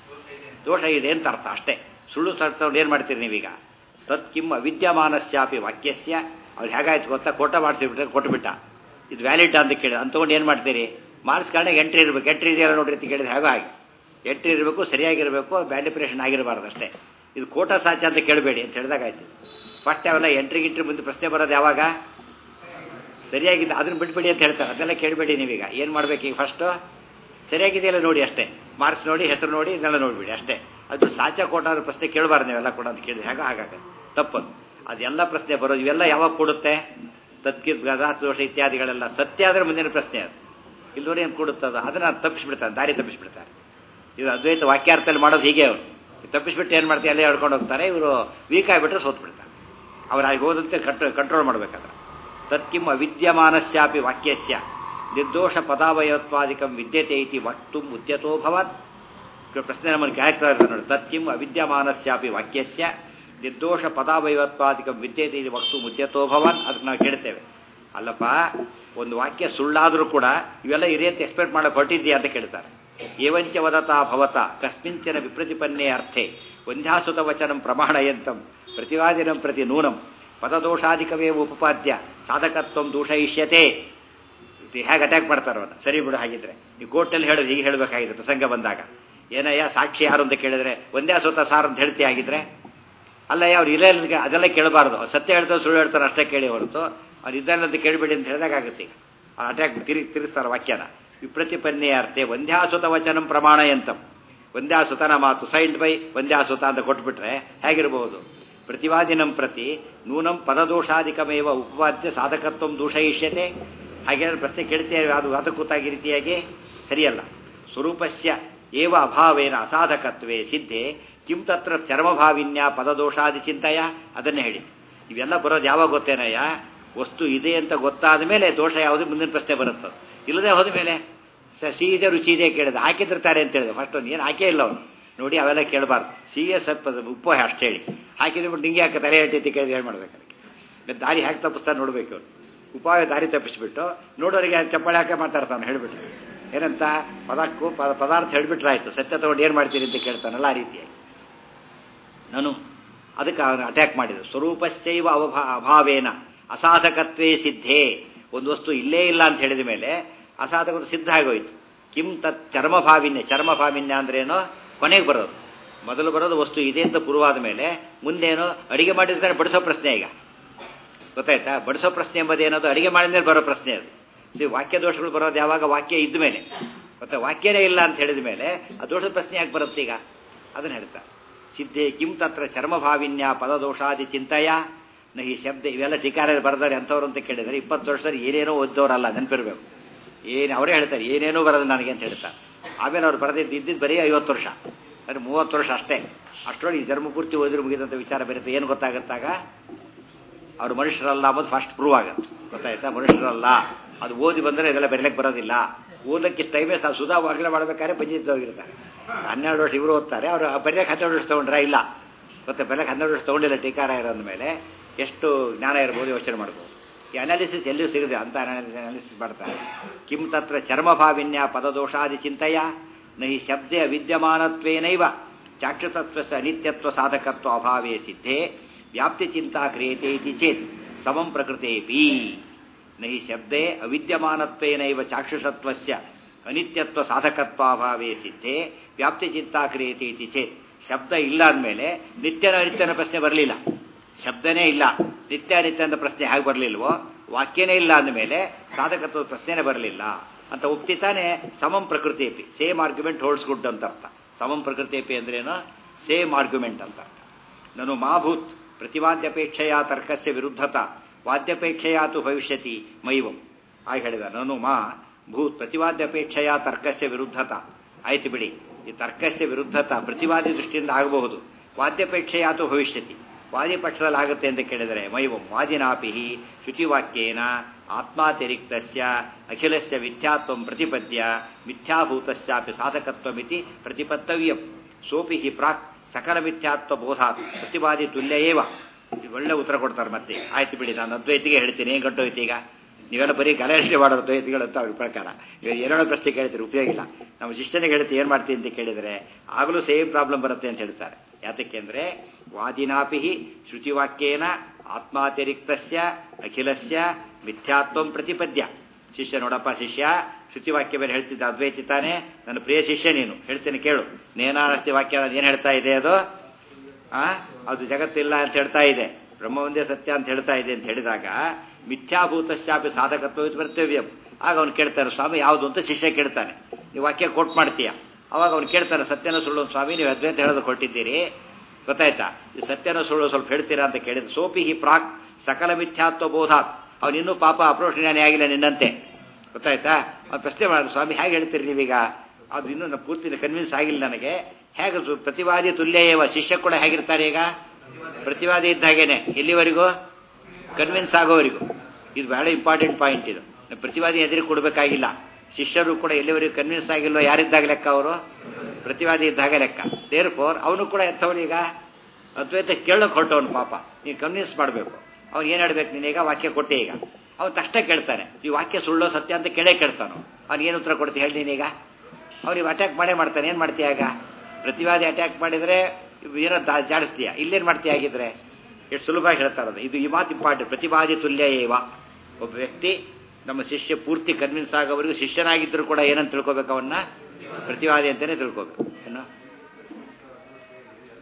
ದೋಷ ಇದೆ ಅಂತ ಅರ್ಥ ಅಷ್ಟೇ ಸುಳ್ಳು ಸತ್ಯವ್ರು ಏನು ಮಾಡ್ತೀರಿ ನೀವೀಗ ತತ್ ಕಿಂ ಅವಿದ್ಯಮಾನಸ್ಯಾಪಿ ವಾಕ್ಯಸ್ಯ ಅವ್ರು ಹೇಗಾಯ್ತು ಗೊತ್ತಾ ಕೋಟ ಮಾಡಿಸಿಬಿಟ್ರೆ ಕೊಟ್ಬಿಟ್ಟ ಇದು ವ್ಯಾಲಿಡ್ ಅಂತ ಕೇಳಿ ಅಂತ ತೊಗೊಂಡು ಏನು ಮಾಡ್ತೀರಿ ಮಾರ್ಕ್ಸ್ ಕಾರಣ ಎಂಟ್ರಿ ಇರಬೇಕು ಎಂಟ್ರಿ ಇದೆಯಲ್ಲ ನೋಡ್ರಿ ಅಂತ ಕೇಳಿದ್ರೆ ಹೇಗೋ ಹಾಗೆ ಎಂಟ್ರಿ ಇರಬೇಕು ಸರಿಯಾಗಿರಬೇಕು ವ್ಯಾಲ್ಯುಪ್ರೇಷನ್ ಆಗಿರಬಾರ್ದು ಅಷ್ಟೇ ಇದು ಕೋಟ ಸಾಚ ಅಂತ ಕೇಳಬೇಡಿ ಅಂತ ಹೇಳಿದಾಗಾಯ್ತು ಫಸ್ಟ್ ಅವೆಲ್ಲ ಎಂಟ್ರಿ ಗಿಂಟ್ರಿ ಮುಂದೆ ಪ್ರಶ್ನೆ ಬರೋದು ಯಾವಾಗ ಸರಿಯಾಗಿಲ್ಲ ಅದನ್ನ ಬಿಟ್ಬಿಡಿ ಅಂತ ಹೇಳ್ತಾರೆ ಅದೆಲ್ಲ ಕೇಳಬೇಡಿ ನೀವೀಗ ಏನು ಮಾಡ್ಬೇಕು ಈಗ ಫಸ್ಟು ಸರಿಯಾಗಿದೆಯಲ್ಲ ನೋಡಿ ಅಷ್ಟೇ ಮಾರ್ಕ್ಸ್ ನೋಡಿ ಹೆಸರು ನೋಡಿ ಇದನ್ನೆಲ್ಲ ನೋಡಿಬಿಡಿ ಅಷ್ಟೇ ಅದು ಸಾಚ ಕೋಟಾದ ಪ್ರಶ್ನೆ ಕೇಳಬಾರ್ದು ನೀವೆಲ್ಲ ಕೂಡ ಅಂತ ಕೇಳಿದ್ರೆ ಹೇಗ ಹಾಗಾಗ ತಪ್ಪದು ಅದೆಲ್ಲ ಪ್ರಶ್ನೆ ಬರೋದು ಇವೆಲ್ಲ ಯಾವಾಗ ಕೊಡುತ್ತೆ ತತ್ಕಿ ಗದಾತ್ ದೋಷ ಇತ್ಯಾದಿಗಳೆಲ್ಲ ಸತ್ಯ ಆದರೆ ಮುಂದಿನ ಪ್ರಶ್ನೆ ಅದು ಇಲ್ಲದವ್ರು ಏನು ಕೊಡುತ್ತದ ಅದನ್ನು ತಪ್ಪಿಸ್ಬಿಡ್ತಾರೆ ದಾರಿ ತಪ್ಪಿಸ್ಬಿಡ್ತಾರೆ ಇದು ಅದ್ವೈತ ವಾಕ್ಯಾರ್ಥದಲ್ಲಿ ಮಾಡೋದು ಹೀಗೆ ಅವರು ತಪ್ಪಿಸ್ಬಿಟ್ಟು ಏನು ಮಾಡ್ತಾರೆ ಅಲ್ಲೇ ಹೇಳ್ಕೊಂಡು ಹೋಗ್ತಾರೆ ಇವರು ವೀಕ್ ಆಗಿಬಿಟ್ರೆ ಸೋತ್ಬಿಡ್ತಾರೆ ಅವ್ರು ಹಾಗೆ ಹೋದಂತೆ ಕಟ್ ಕಂಟ್ರೋಲ್ ಮಾಡಬೇಕಾದ್ರೆ ತತ್ಕಿಂ ಅವಿದ್ಯಮಾನಸ್ಯಾಪಿ ವಾಕ್ಯಸ್ಯ ನಿರ್ದೋಷ ಪದಾವಯತ್ವಾದಿಕಂ ವಿದ್ಯತೆ ಇತಿ ವಕ್ತು ಉದ್ಯತೋ ಭವನ್ ಪ್ರಶ್ನೆ ನಮ್ಮನ್ನು ಕೇಳ್ತಾ ಇರ್ತಾರೆ ನೋಡಿ ತತ್ಕಿಂ ಅವಿದ್ಯಮಾನಸ್ಯಾಪಿ ವಾಕ್ಯಸ್ಯ ನಿರ್ದೋಷ ಪದಾವಯವತ್ವಾದಿಕಂ ವಿದ್ಯತೆ ಇದು ವಕ್ತು ಮುದ್ಯತೋ ಭವನ್ ಅದಕ್ಕೆ ನಾವು ಕೇಳ್ತೇವೆ ಅಲ್ಲಪ್ಪ ಒಂದು ವಾಕ್ಯ ಸುಳ್ಳಾದರೂ ಕೂಡ ಇವೆಲ್ಲ ಇರೇ ಅಂತ ಎಕ್ಸ್ಪೆಕ್ಟ್ ಮಾಡಕ್ಕೆ ಹೊರಟಿದ್ದೀಯಾ ಅಂತ ಕೇಳ್ತಾರೆ ಏವಂಚ ವದತಾ ಭವತ ಕಸ್ಮಿಂಚನ ವಿಪ್ರತಿಪನ್ನೇ ಅರ್ಥೆ ವಂಧ್ಯಾಸುತ ವಚನಂ ಪ್ರಮಾಣಯಂತಂ ಪ್ರತಿವಾದಿನಂ ಪ್ರತಿ ನೂನಂ ಪದದೋಷಾಧಿಕವೇ ಉಪಪಾದ್ಯ ಸಾಧಕತ್ವಂ ದೂಷಯಿಷ್ಯತೆ ಹೇಗೆ ಅಟ್ಯಾಕ್ ಮಾಡ್ತಾರೋ ಅವನ್ನ ಸರಿ ಬಿಡು ಹಾಗಿದ್ರೆ ಈ ಕೋರ್ಟಲ್ಲಿ ಹೇಳೋದು ಹೀಗೆ ಹೇಳಬೇಕಾಗಿದೆ ಪ್ರಸಂಗ ಬಂದಾಗ ಏನಯ್ಯ ಸಾಕ್ಷಿ ಯಾರು ಅಂತ ಕೇಳಿದ್ರೆ ಒಂದೇ ಸೋತ ಸಾರ್ ಅಂತ ಹೇಳ್ತಿ ಆಗಿದ್ರೆ ಅಲ್ಲ ಅವ್ರು ಇಲ್ಲ ಅದೆಲ್ಲ ಕೇಳಬಾರ್ದು ಸತ್ಯ ಹೇಳ್ತಾರೆ ಸುಳ್ಳು ಹೇಳ್ತಾರೆ ಅಷ್ಟೇ ಕೇಳಿ ಹೊರತು ಅವ್ರು ಇದ್ದಲ್ಲ ಅಂತ ಕೇಳಬೇಡಿ ಅಂತ ಹೇಳಿದಾಗ ಆಗುತ್ತೆ ಈಗ ಅಟ್ಯಾಕ್ ತಿರುಗಿ ತಿರುಗಿಸ್ತಾರೆ ವಾಕ್ಯನ ವಿಪ್ರತಿಪನ್ನೇ ಅರ್ಥೆ ಒಂದ್ಯಾಸುತ ವಚನಂ ಪ್ರಮಾಣಯಂತಂ ಒಂದ್ಯಾಸುತನ ಮಾತು ಸೈಂಡ್ ಬೈ ಒಂದ್ಯಾಸುತ ಅಂತ ಕೊಟ್ಬಿಟ್ರೆ ಹೇಗಿರಬಹುದು ಪ್ರತಿವಾದಿನಂ ಪ್ರತಿ ನೂನಂ ಪದದೋಷಾಧಿಕಮೇವ ಉಪವಾದ್ಯ ಸಾಧಕತ್ವ ದೂಷಯಿಷ್ಯತೆ ಹಾಗೇನಾದ್ರು ಪ್ರಶ್ನೆ ಕೇಳ್ತೇವೆ ಅದು ವಾದಕೂತಾಗಿ ರೀತಿಯಾಗಿ ಸರಿಯಲ್ಲ ಸ್ವರೂಪಸ್ಯ ಏವ ಅಭಾವೇನ ಅಸಾಧಕತ್ವೇ ಸಿದ್ಧೆ ಕಿಂ ತತ್ರ ಚರ್ಮಭಾವಿನ್ಯ ಪದದೋಷಾದಿ ಚಿಂತೆಯ ಅದನ್ನೇ ಹೇಳಿ ಇವೆಲ್ಲ ಬರೋದು ಯಾವಾಗ ಗೊತ್ತೇನಯ್ಯ ವಸ್ತು ಇದೆ ಅಂತ ಗೊತ್ತಾದ ಮೇಲೆ ದೋಷ ಯಾವುದು ಮುಂದಿನ ಪ್ರಶ್ನೆ ಬರುತ್ತೆ ಇಲ್ಲದೆ ಹೋದ ಮೇಲೆ ಸಿಹಿ ಇದೆ ರುಚಿ ಇದೆ ಕೇಳಿದೆ ಹಾಕಿದಿರ್ತಾರೆ ಅಂತ ಹೇಳಿದೆ ಫಸ್ಟ್ ಒಂದು ಏನು ಹಾಕೇ ಇಲ್ಲ ಅವನು ನೋಡಿ ಅವೆಲ್ಲ ಕೇಳಬಾರ್ದು ಸಿಹಿಯ ಸ್ವಲ್ಪ ಉಪ್ಪು ಅಷ್ಟು ಹೇಳಿ ಹಾಕಿದ್ಬಿಟ್ಟು ನಿಂಗೆ ಹಾಕಿ ತಲೆ ಹಟ್ಟಿ ಕೇಳಿದ್ರೆ ಏನು ಮಾಡ್ಬೇಕು ಅದಕ್ಕೆ ದಾರಿ ಹಾಕಿ ತಪ್ಪಿಸ್ತಾ ನೋಡ್ಬೇಕು ಅವನು ಉಪಾಯ ದಾರಿ ತಪ್ಪಿಸ್ಬಿಟ್ಟು ನೋಡೋರಿಗೆ ಚಪ್ಪಾಳೆ ಹಾಕಿ ಮಾತಾಡ್ತಾನೆ ಹೇಳ್ಬಿಟ್ಟು ಏನಂತ ಪದಕ್ಕೂ ಪದ ಪದಾರ್ಥ ಹೇಳ್ಬಿಟ್ರೆ ಆಯ್ತು ಸತ್ಯ ತಗೊಂಡು ಏನು ಮಾಡ್ತೀರಿ ಅಂತ ಕೇಳ್ತಾನಲ್ಲ ಆ ರೀತಿಯಾಗಿ ನಾನು ಅದಕ್ಕೆ ಅವನು ಅಟ್ಯಾಕ್ ಮಾಡಿದ್ರು ಸ್ವರೂಪಶ್ಚೈವ ಅವಭಾ ಅಭಾವೇನ ಅಸಾಧಕತ್ವೇ ಸಿದ್ಧೇ ಒಂದು ವಸ್ತು ಇಲ್ಲೇ ಇಲ್ಲ ಅಂತ ಹೇಳಿದ ಮೇಲೆ ಅಸಾಧಕ ಸಿದ್ಧ ಆಗೋಯ್ತು ಕಿಂ ತತ್ ಚರ್ಮಭಾವಿನ್ಯ ಚರ್ಮಭಾವಿನ್ಯ ಅಂದ್ರೇನೋ ಕೊನೆಗೆ ಬರೋದು ಮೊದಲು ಬರೋದು ವಸ್ತು ಇದೆ ಅಂತ ಪೂರ್ವಾದ ಮೇಲೆ ಮುಂದೇನು ಅಡಿಗೆ ಮಾಡಿದ್ರೆ ಬಡಿಸೋ ಪ್ರಶ್ನೆ ಈಗ ಗೊತ್ತಾಯ್ತಾ ಬಡಿಸೋ ಪ್ರಶ್ನೆ ಎಂಬುದೇನದು ಅಡಿಗೆ ಮಾಡಿದ ಮೇಲೆ ಬರೋ ಪ್ರಶ್ನೆ ಅದು ಸಿ ವಾಕ್ಯ ದೋಷಗಳು ಬರೋದು ಯಾವಾಗ ವಾಕ್ಯ ಇದ್ದ ಮೇಲೆ ಮತ್ತೆ ವಾಕ್ಯನೇ ಇಲ್ಲ ಅಂತ ಹೇಳಿದ ಮೇಲೆ ಆ ದೋಷದ ಪ್ರಶ್ನೆ ಯಾಕೆ ಬರುತ್ತೆ ಈಗ ಅದನ್ನು ಹೇಳ್ತಾ ಸಿದ್ಧೆ ಕಿಂ ತತ್ರ ಚರ್ಮಭಾವಿನ್ಯ ಪದದೋಷಾದಿ ಚಿಂತೆಯ ನಹಿ ಶಬ್ದ ಇವೆಲ್ಲ ಟೀಕಾರ ಬರೆದಾರೆ ಅಂಥವ್ರು ಅಂತ ಕೇಳಿದರೆ ಇಪ್ಪತ್ತು ವರ್ಷದಲ್ಲಿ ಏನೇನೋ ಓದ್ದವರಲ್ಲ ನೆನಪಿರ್ಬೇಕು ಏನು ಅವರೇ ಹೇಳ್ತಾರೆ ಏನೇನೋ ಬರೋದು ನನಗೆ ಅಂತ ಹೇಳ್ತಾರೆ ಆಮೇಲೆ ಅವ್ರು ಬರೆದಿದ್ದು ಇದ್ದಿದ್ದು ಬರೀ ಐವತ್ತು ವರ್ಷ ಅಂದರೆ ಮೂವತ್ತು ವರ್ಷ ಅಷ್ಟೇ ಅಷ್ಟರೊಳಗೆ ಈ ಜನ್ಮ ಪೂರ್ತಿ ಓದಿದ್ರು ಮುಗಿದಂಥ ವಿಚಾರ ಬರುತ್ತೆ ಏನು ಗೊತ್ತಾಗುತ್ತಾಗ ಅವ್ರು ಮನುಷ್ಯರಲ್ಲ ಅಂಬೋದು ಫಸ್ಟ್ ಪ್ರೂವ್ ಆಗುತ್ತೆ ಗೊತ್ತಾಯ್ತಾ ಮನುಷ್ಯರಲ್ಲ ಅದು ಓದಿ ಬಂದರೆ ಇದೆಲ್ಲ ಬರೀಲಿಕ್ಕೆ ಬರೋದಿಲ್ಲ ಓದಕ್ಕೆ ಟೈಮೇ ಸಹ ಸುಧಾ ವಾಗ್ಲೆ ಮಾಡಬೇಕಾದ್ರೆ ಪಂಚಾಯತ್ ಹೋಗಿರ್ತಾರೆ ಹನ್ನೆರಡು ವರ್ಷ ಇವರು ಓದ್ತಾರೆ ಅವರು ಬರೀಲಿಕ್ಕೆ ಹನ್ನೆರಡು ವರ್ಷ ತೊಗೊಂಡ್ರೆ ಇಲ್ಲ ಗೊತ್ತಾ ಬರೀಲಿಕ್ಕೆ ಹನ್ನೆರಡು ವರ್ಷ ತೊಗೊಂಡಿಲ್ಲ ಟೀಕಾರ ಇರೋದ ಮೇಲೆ ಎಷ್ಟು ಜ್ಞಾನ ಇರ್ಬೋದು ಯೋಚನೆ ಮಾಡ್ಬೋದು ಈ ಅನಾಲಿಸಿಸ್ ಎಲ್ಲಿಯೂ ಸಿಗದೆ ಅಂತ ಅನಾಲಿಸಿಸ್ ಮಾಡ್ತಾರೆ ಕಿಂ ತತ್ರ ಚರ್ಮಭಾವಿನ್ಯ ಪದದೋಷಾದಿ ಚಿಂತೆಯ ನಹಿ ಶಬ್ದೆ ಅವಿದ್ಯಮಾನತ್ವೇನೈವ ಚಾಕ್ಷುತತ್ವಸ ಅನಿತ್ಯತ್ವ ಸಾಧಕತ್ವ ಅಭಾವೇ ಸಿದ್ಧೇ ವ್ಯಾಪ್ತಿ ಚಿಂತಾ ಕ್ರಿಯತೆ ಇತಿ ಚೇತ್ ಸಮಂ ಪ್ರಕೃತೇಪಿ ನಹಿ ಶಬ್ದೆ ಅವಿದ್ಯಮಾನತ್ವೇನೈವ ಚಾಕ್ಷುಷತ್ವಸ್ಯ ಅನಿತ್ಯತ್ವ ಸಾಧಕತ್ವಾಭಾವೇ ಸಿದ್ಧೇ ವ್ಯಾಪ್ತಿ ಚಿಂತಾ ಕ್ರಿಯತೆ ಇತಿ ಚೇತ್ ಶಬ್ದ ಇಲ್ಲ ಅಂದಮೇಲೆ ನಿತ್ಯನ ಅನಿತ್ಯನ ಪ್ರಶ್ನೆ ಬರಲಿಲ್ಲ ಶಬ್ದನೇ ಇಲ್ಲ ನಿತ್ಯ ಅನಿತ್ಯ ಅಂತ ಪ್ರಶ್ನೆ ಹೇಗೆ ಬರಲಿಲ್ವೋ ವಾಕ್ಯನೇ ಇಲ್ಲ ಅಂದಮೇಲೆ ಸಾಧಕತ್ವದ ಪ್ರಶ್ನೆನೇ ಬರಲಿಲ್ಲ ಅಂತ ಒಪ್ತಿತಾನೆ ಸಮಂ ಪ್ರಕೃತಿಪಿ ಸೇಮ್ ಆರ್ಗ್ಯುಮೆಂಟ್ ಹೋಲ್ಡ್ಸ್ ಗುಡ್ ಅಂತ ಅರ್ಥ ಸಮಂ ಪ್ರಕೃತಿಪಿ ಅಂದ್ರೇನು ಸೇಮ್ ಆರ್ಗ್ಯುಮೆಂಟ್ ಅಂತ ಅರ್ಥ ನಾನು ಮಾಭೂತ್ ಪ್ರತಿವಾದ್ಯಪೇಕ್ಷೆಯ ತರ್ಕಸ್ಯ ವಿರುದ್ಧತ ವಾದ್ಯಪೇಕ್ಷೆಯಾತು ಭವಿಷ್ಯತಿ ಮೈವಂ ಆಗ ಹೇಳಿದ ನಾನು ಮಾ ಭೂತ್ ಪ್ರತಿವಾದ್ಯಪೇಕ್ಷೆಯ ತರ್ಕಸ್ಯ ವಿರುದ್ಧತ ಆಯ್ತು ಬಿಡಿ ಈ ತರ್ಕಸ್ಯ ವಿರುದ್ಧತ ಪ್ರತಿವಾದಿ ದೃಷ್ಟಿಯಿಂದ ಆಗಬಹುದು ವಾದ್ಯಪೇಕ್ಷೆಯಾತು ಭವಿಷ್ಯತಿ ವಾದಿ ಪಕ್ಷದಲ್ಲಿ ಆಗುತ್ತೆ ಅಂತ ಕೇಳಿದರೆ ಮೈವಂ ವಾದಿನಾಪಿ ಶುಚಿವಾಕ್ಯೇನ ಆತ್ಮಾತಿರಿಕ್ತಸ್ಯ ಅಖಿಲಸ್ಯ ಮಿಥ್ಯಾತ್ವಂ ಪ್ರತಿಪದ್ಯ ಮಿಥ್ಯಾಭೂತಸ್ಯಾಪಿ ಸಾಧಕತ್ವಮಿತಿ ಪ್ರತಿಪತ್ತವ್ಯಂ ಸೋಪಿ ಹಿ ಪ್ರಾಕ್ ಸಕಲ ಮಿಥ್ಯಾತ್ವ ಬೋಧಾತ್ ಪ್ರತಿವಾದಿ ತುಲ್ಯ ಏವ ಒಳ್ಳೆ ಉತ್ತರ ಕೊಡ್ತಾರೆ ಮತ್ತೆ ಆಯ್ತು ಬಿಡಿ ನಾನು ಅದ್ವೈತಿಗೆ ಹೇಳ್ತೀನಿ ಏನು ಗಂಟೋಯ್ತು ಈಗ ನೀವೆಲ್ಲ ಬರೀ ಗಲಾಟೆ ಮಾಡೋರು ದ್ವೈತಿಗಳು ಅಂತ ಅವ್ರ ಪ್ರಕಾರ ಇವಾಗ ಏನೇನೋ ಪ್ರಶ್ನೆ ಕೇಳ್ತೀರಿ ಉಪಯೋಗ ಇಲ್ಲ ನಮ್ಮ ಶಿಷ್ಯನಿಗೆ ಹೇಳ್ತೀವಿ ಏನು ಮಾಡ್ತೀನಿ ಅಂತ ಕೇಳಿದರೆ ಆಗಲೂ ಸೇಮ್ ಪ್ರಾಬ್ಲಮ್ ಬರುತ್ತೆ ಅಂತ ಹೇಳ್ತಾರೆ ಯಾತಕ್ಕೆ ಅಂದರೆ ವಾದಿನಾಪಿ ಶ್ರುತಿವಾಕ್ಯೇನ ಆತ್ಮಾತಿರಿಕ್ತಸ್ಯ ಅಖಿಲಸ್ಯ ಮಿಥ್ಯಾತ್ವಂ ಪ್ರತಿಪದ್ಯ ಶಿಷ್ಯ ನೋಡಪ್ಪ ಶಿಷ್ಯ ಶ್ರುತಿವಾಕ್ಯ ಬೇರೆ ಹೇಳ್ತಿದ್ದ ಅದ್ವೈತಿ ತಾನೆ ನನ್ನ ಪ್ರಿಯ ಶಿಷ್ಯ ನೀನು ಹೇಳ್ತೀನಿ ಕೇಳು ನೇನಾರಸ್ತಿ ವಾಕ್ಯ ಏನು ಹೇಳ್ತಾ ಇದೆ ಅದು ಆ ಅದು ಜಗತ್ತಿಲ್ಲ ಅಂತ ಹೇಳ್ತಾ ಇದೆ ಬ್ರಹ್ಮ ಒಂದೇ ಸತ್ಯ ಅಂತ ಹೇಳ್ತಾ ಇದೆ ಅಂತ ಹೇಳಿದಾಗ ಮಿಥ್ಯಾಭೂತಶ್ಚಾಪಿ ಸಾಧಕತ್ವ ಕರ್ತವ್ಯಂ ಆಗ ಅವನು ಕೇಳ್ತಾನೆ ಸ್ವಾಮಿ ಯಾವುದು ಅಂತ ಶಿಷ್ಯ ಕೇಳ್ತಾನೆ ನೀವು ವಾಕ್ಯ ಕೋಟ್ ಮಾಡ್ತೀಯ ಅವಾಗ ಅವ್ನು ಕೇಳ್ತಾನೆ ಸತ್ಯನ ಸುಳ್ಳು ಸ್ವಾಮಿ ನೀವು ಅದ್ವೈತ ಹೇಳೋದು ಕೊಟ್ಟಿದ್ದೀರಿ ಗೊತ್ತಾಯ್ತಾ ಈ ಸತ್ಯನ ಸುಳ್ಳು ಸ್ವಲ್ಪ ಹೇಳ್ತೀರಾ ಅಂತ ಕೇಳಿದ ಸೋಪಿ ಹಿ ಪ್ರಾಕ್ ಸಕಲ ಮಿಥ್ಯಾತ್ವ ಬೋಧಾತ್ ಅವನು ಇನ್ನೂ ಪಾಪ ಅಪ್ರೋಚ್ ಜ್ಞಾನಿ ಆಗಿಲ್ಲ ನಿನ್ನಂತೆ ಗೊತ್ತಾಯ್ತಾ ಅವ್ನು ಪ್ರಶ್ನೆ ಮಾಡಿದ ಸ್ವಾಮಿ ಹೇಗೆ ಹೇಳ್ತೀರಿ ನೀವೀಗ ಅದು ಇನ್ನೂ ನಾನು ಪೂರ್ತಿ ಕನ್ವಿನ್ಸ್ ಆಗಿಲ್ಲ ನನಗೆ ಹೇಗೆ ಸು- ಪ್ರತಿವಾದಿ ತುಲ್ಯೇವ ಶಿಷ್ಯ ಕೂಡ ಹೇಗಿರ್ತಾರೆ ಈಗ ಪ್ರತಿವಾದಿ ಇದ್ದ ಹಾಗೇನೆ ಎಲ್ಲಿವರೆಗೂ ಕನ್ವಿನ್ಸ್ ಆಗೋವರೆಗೂ ಇದು ಬಹಳ ಇಂಪಾರ್ಟೆಂಟ್ ಪಾಯಿಂಟ್ ಇದು ಪ್ರತಿವಾದಿ ಎದುರು ಕೊಡಬೇಕಾಗಿಲ್ಲ ಶಿಷ್ಯರು ಕೂಡ ಎಲ್ಲಿವರೆಗೂ ಕನ್ವಿನ್ಸ್ ಆಗಿಲ್ವೋ ಯಾರಿದ್ದಾಗ ಲೆಕ್ಕ ಅವರು ಪ್ರತಿವಾದಿ ಇದ್ದಾಗ ಲೆಕ್ಕ ದೇರ್ ಫೋರ್ ಅವನು ಕೂಡ ಎಂಥವನೀಗ ಅದ್ವೈತ ಕೇಳೋಕೆ ಹೊರಟವನು ಪಾಪ ನೀನು ಕನ್ವಿನ್ಸ್ ಮಾಡಬೇಕು ಅವ್ನು ಏನು ಹೇಳ್ಬೇಕು ನೀನೀಗ ವಾಕ್ಯ ಕೊಟ್ಟೆ ಈಗ ಅವ್ನು ತಕ್ಷಣ ಕೇಳ್ತಾನೆ ಈ ವಾಕ್ಯ ಸುಳ್ಳೋ ಸತ್ಯ ಅಂತ ಕೇಳೇ ಕೇಳ್ತಾನು ಅವ್ನು ಏನು ಉತ್ತರ ಕೊಡ್ತೀವಿ ಹೇಳಿ ನೀನೀಗ ಅವ್ನಿಗೆ ಅಟ್ಯಾಕ್ ಮಾಡೇ ಮಾಡ್ತಾನೆ ಏನು ಮಾಡ್ತೀಯ ಆಗ ಪ್ರತಿವಾದಿ ಅಟ್ಯಾಕ್ ಮಾಡಿದರೆ ಏನೋ ದಾ ಜಾಡಿಸ್ತೀಯ ಇಲ್ಲೇನು ಮಾಡ್ತೀಯ ಆಗಿದ್ರೆ ಎಷ್ಟು ಸುಲಭವಾಗಿ ಹೇಳ್ತಾರದು ಇದು ಈ ಮಾತು ಇಂಪಾರ್ಟೆಂಟ್ ಪ್ರತಿವಾದಿ ತುಲ್ಯ ಏವ ಒಬ್ಬ ವ್ಯಕ್ತಿ ನಮ್ಮ ಶಿಷ್ಯ ಪೂರ್ತಿ ಕನ್ವಿನ್ಸ್ ಆಗೋವರೆಗೂ ಶಿಷ್ಯನಾಗಿದ್ದರೂ ಕೂಡ ಏನಂತ ತಿಳ್ಕೊಬೇಕು ಅವನ್ನ ಪ್ರತಿವಾದಿ ಅಂತಲೇ ತಿಳ್ಕೊಬೇಕು ಏನು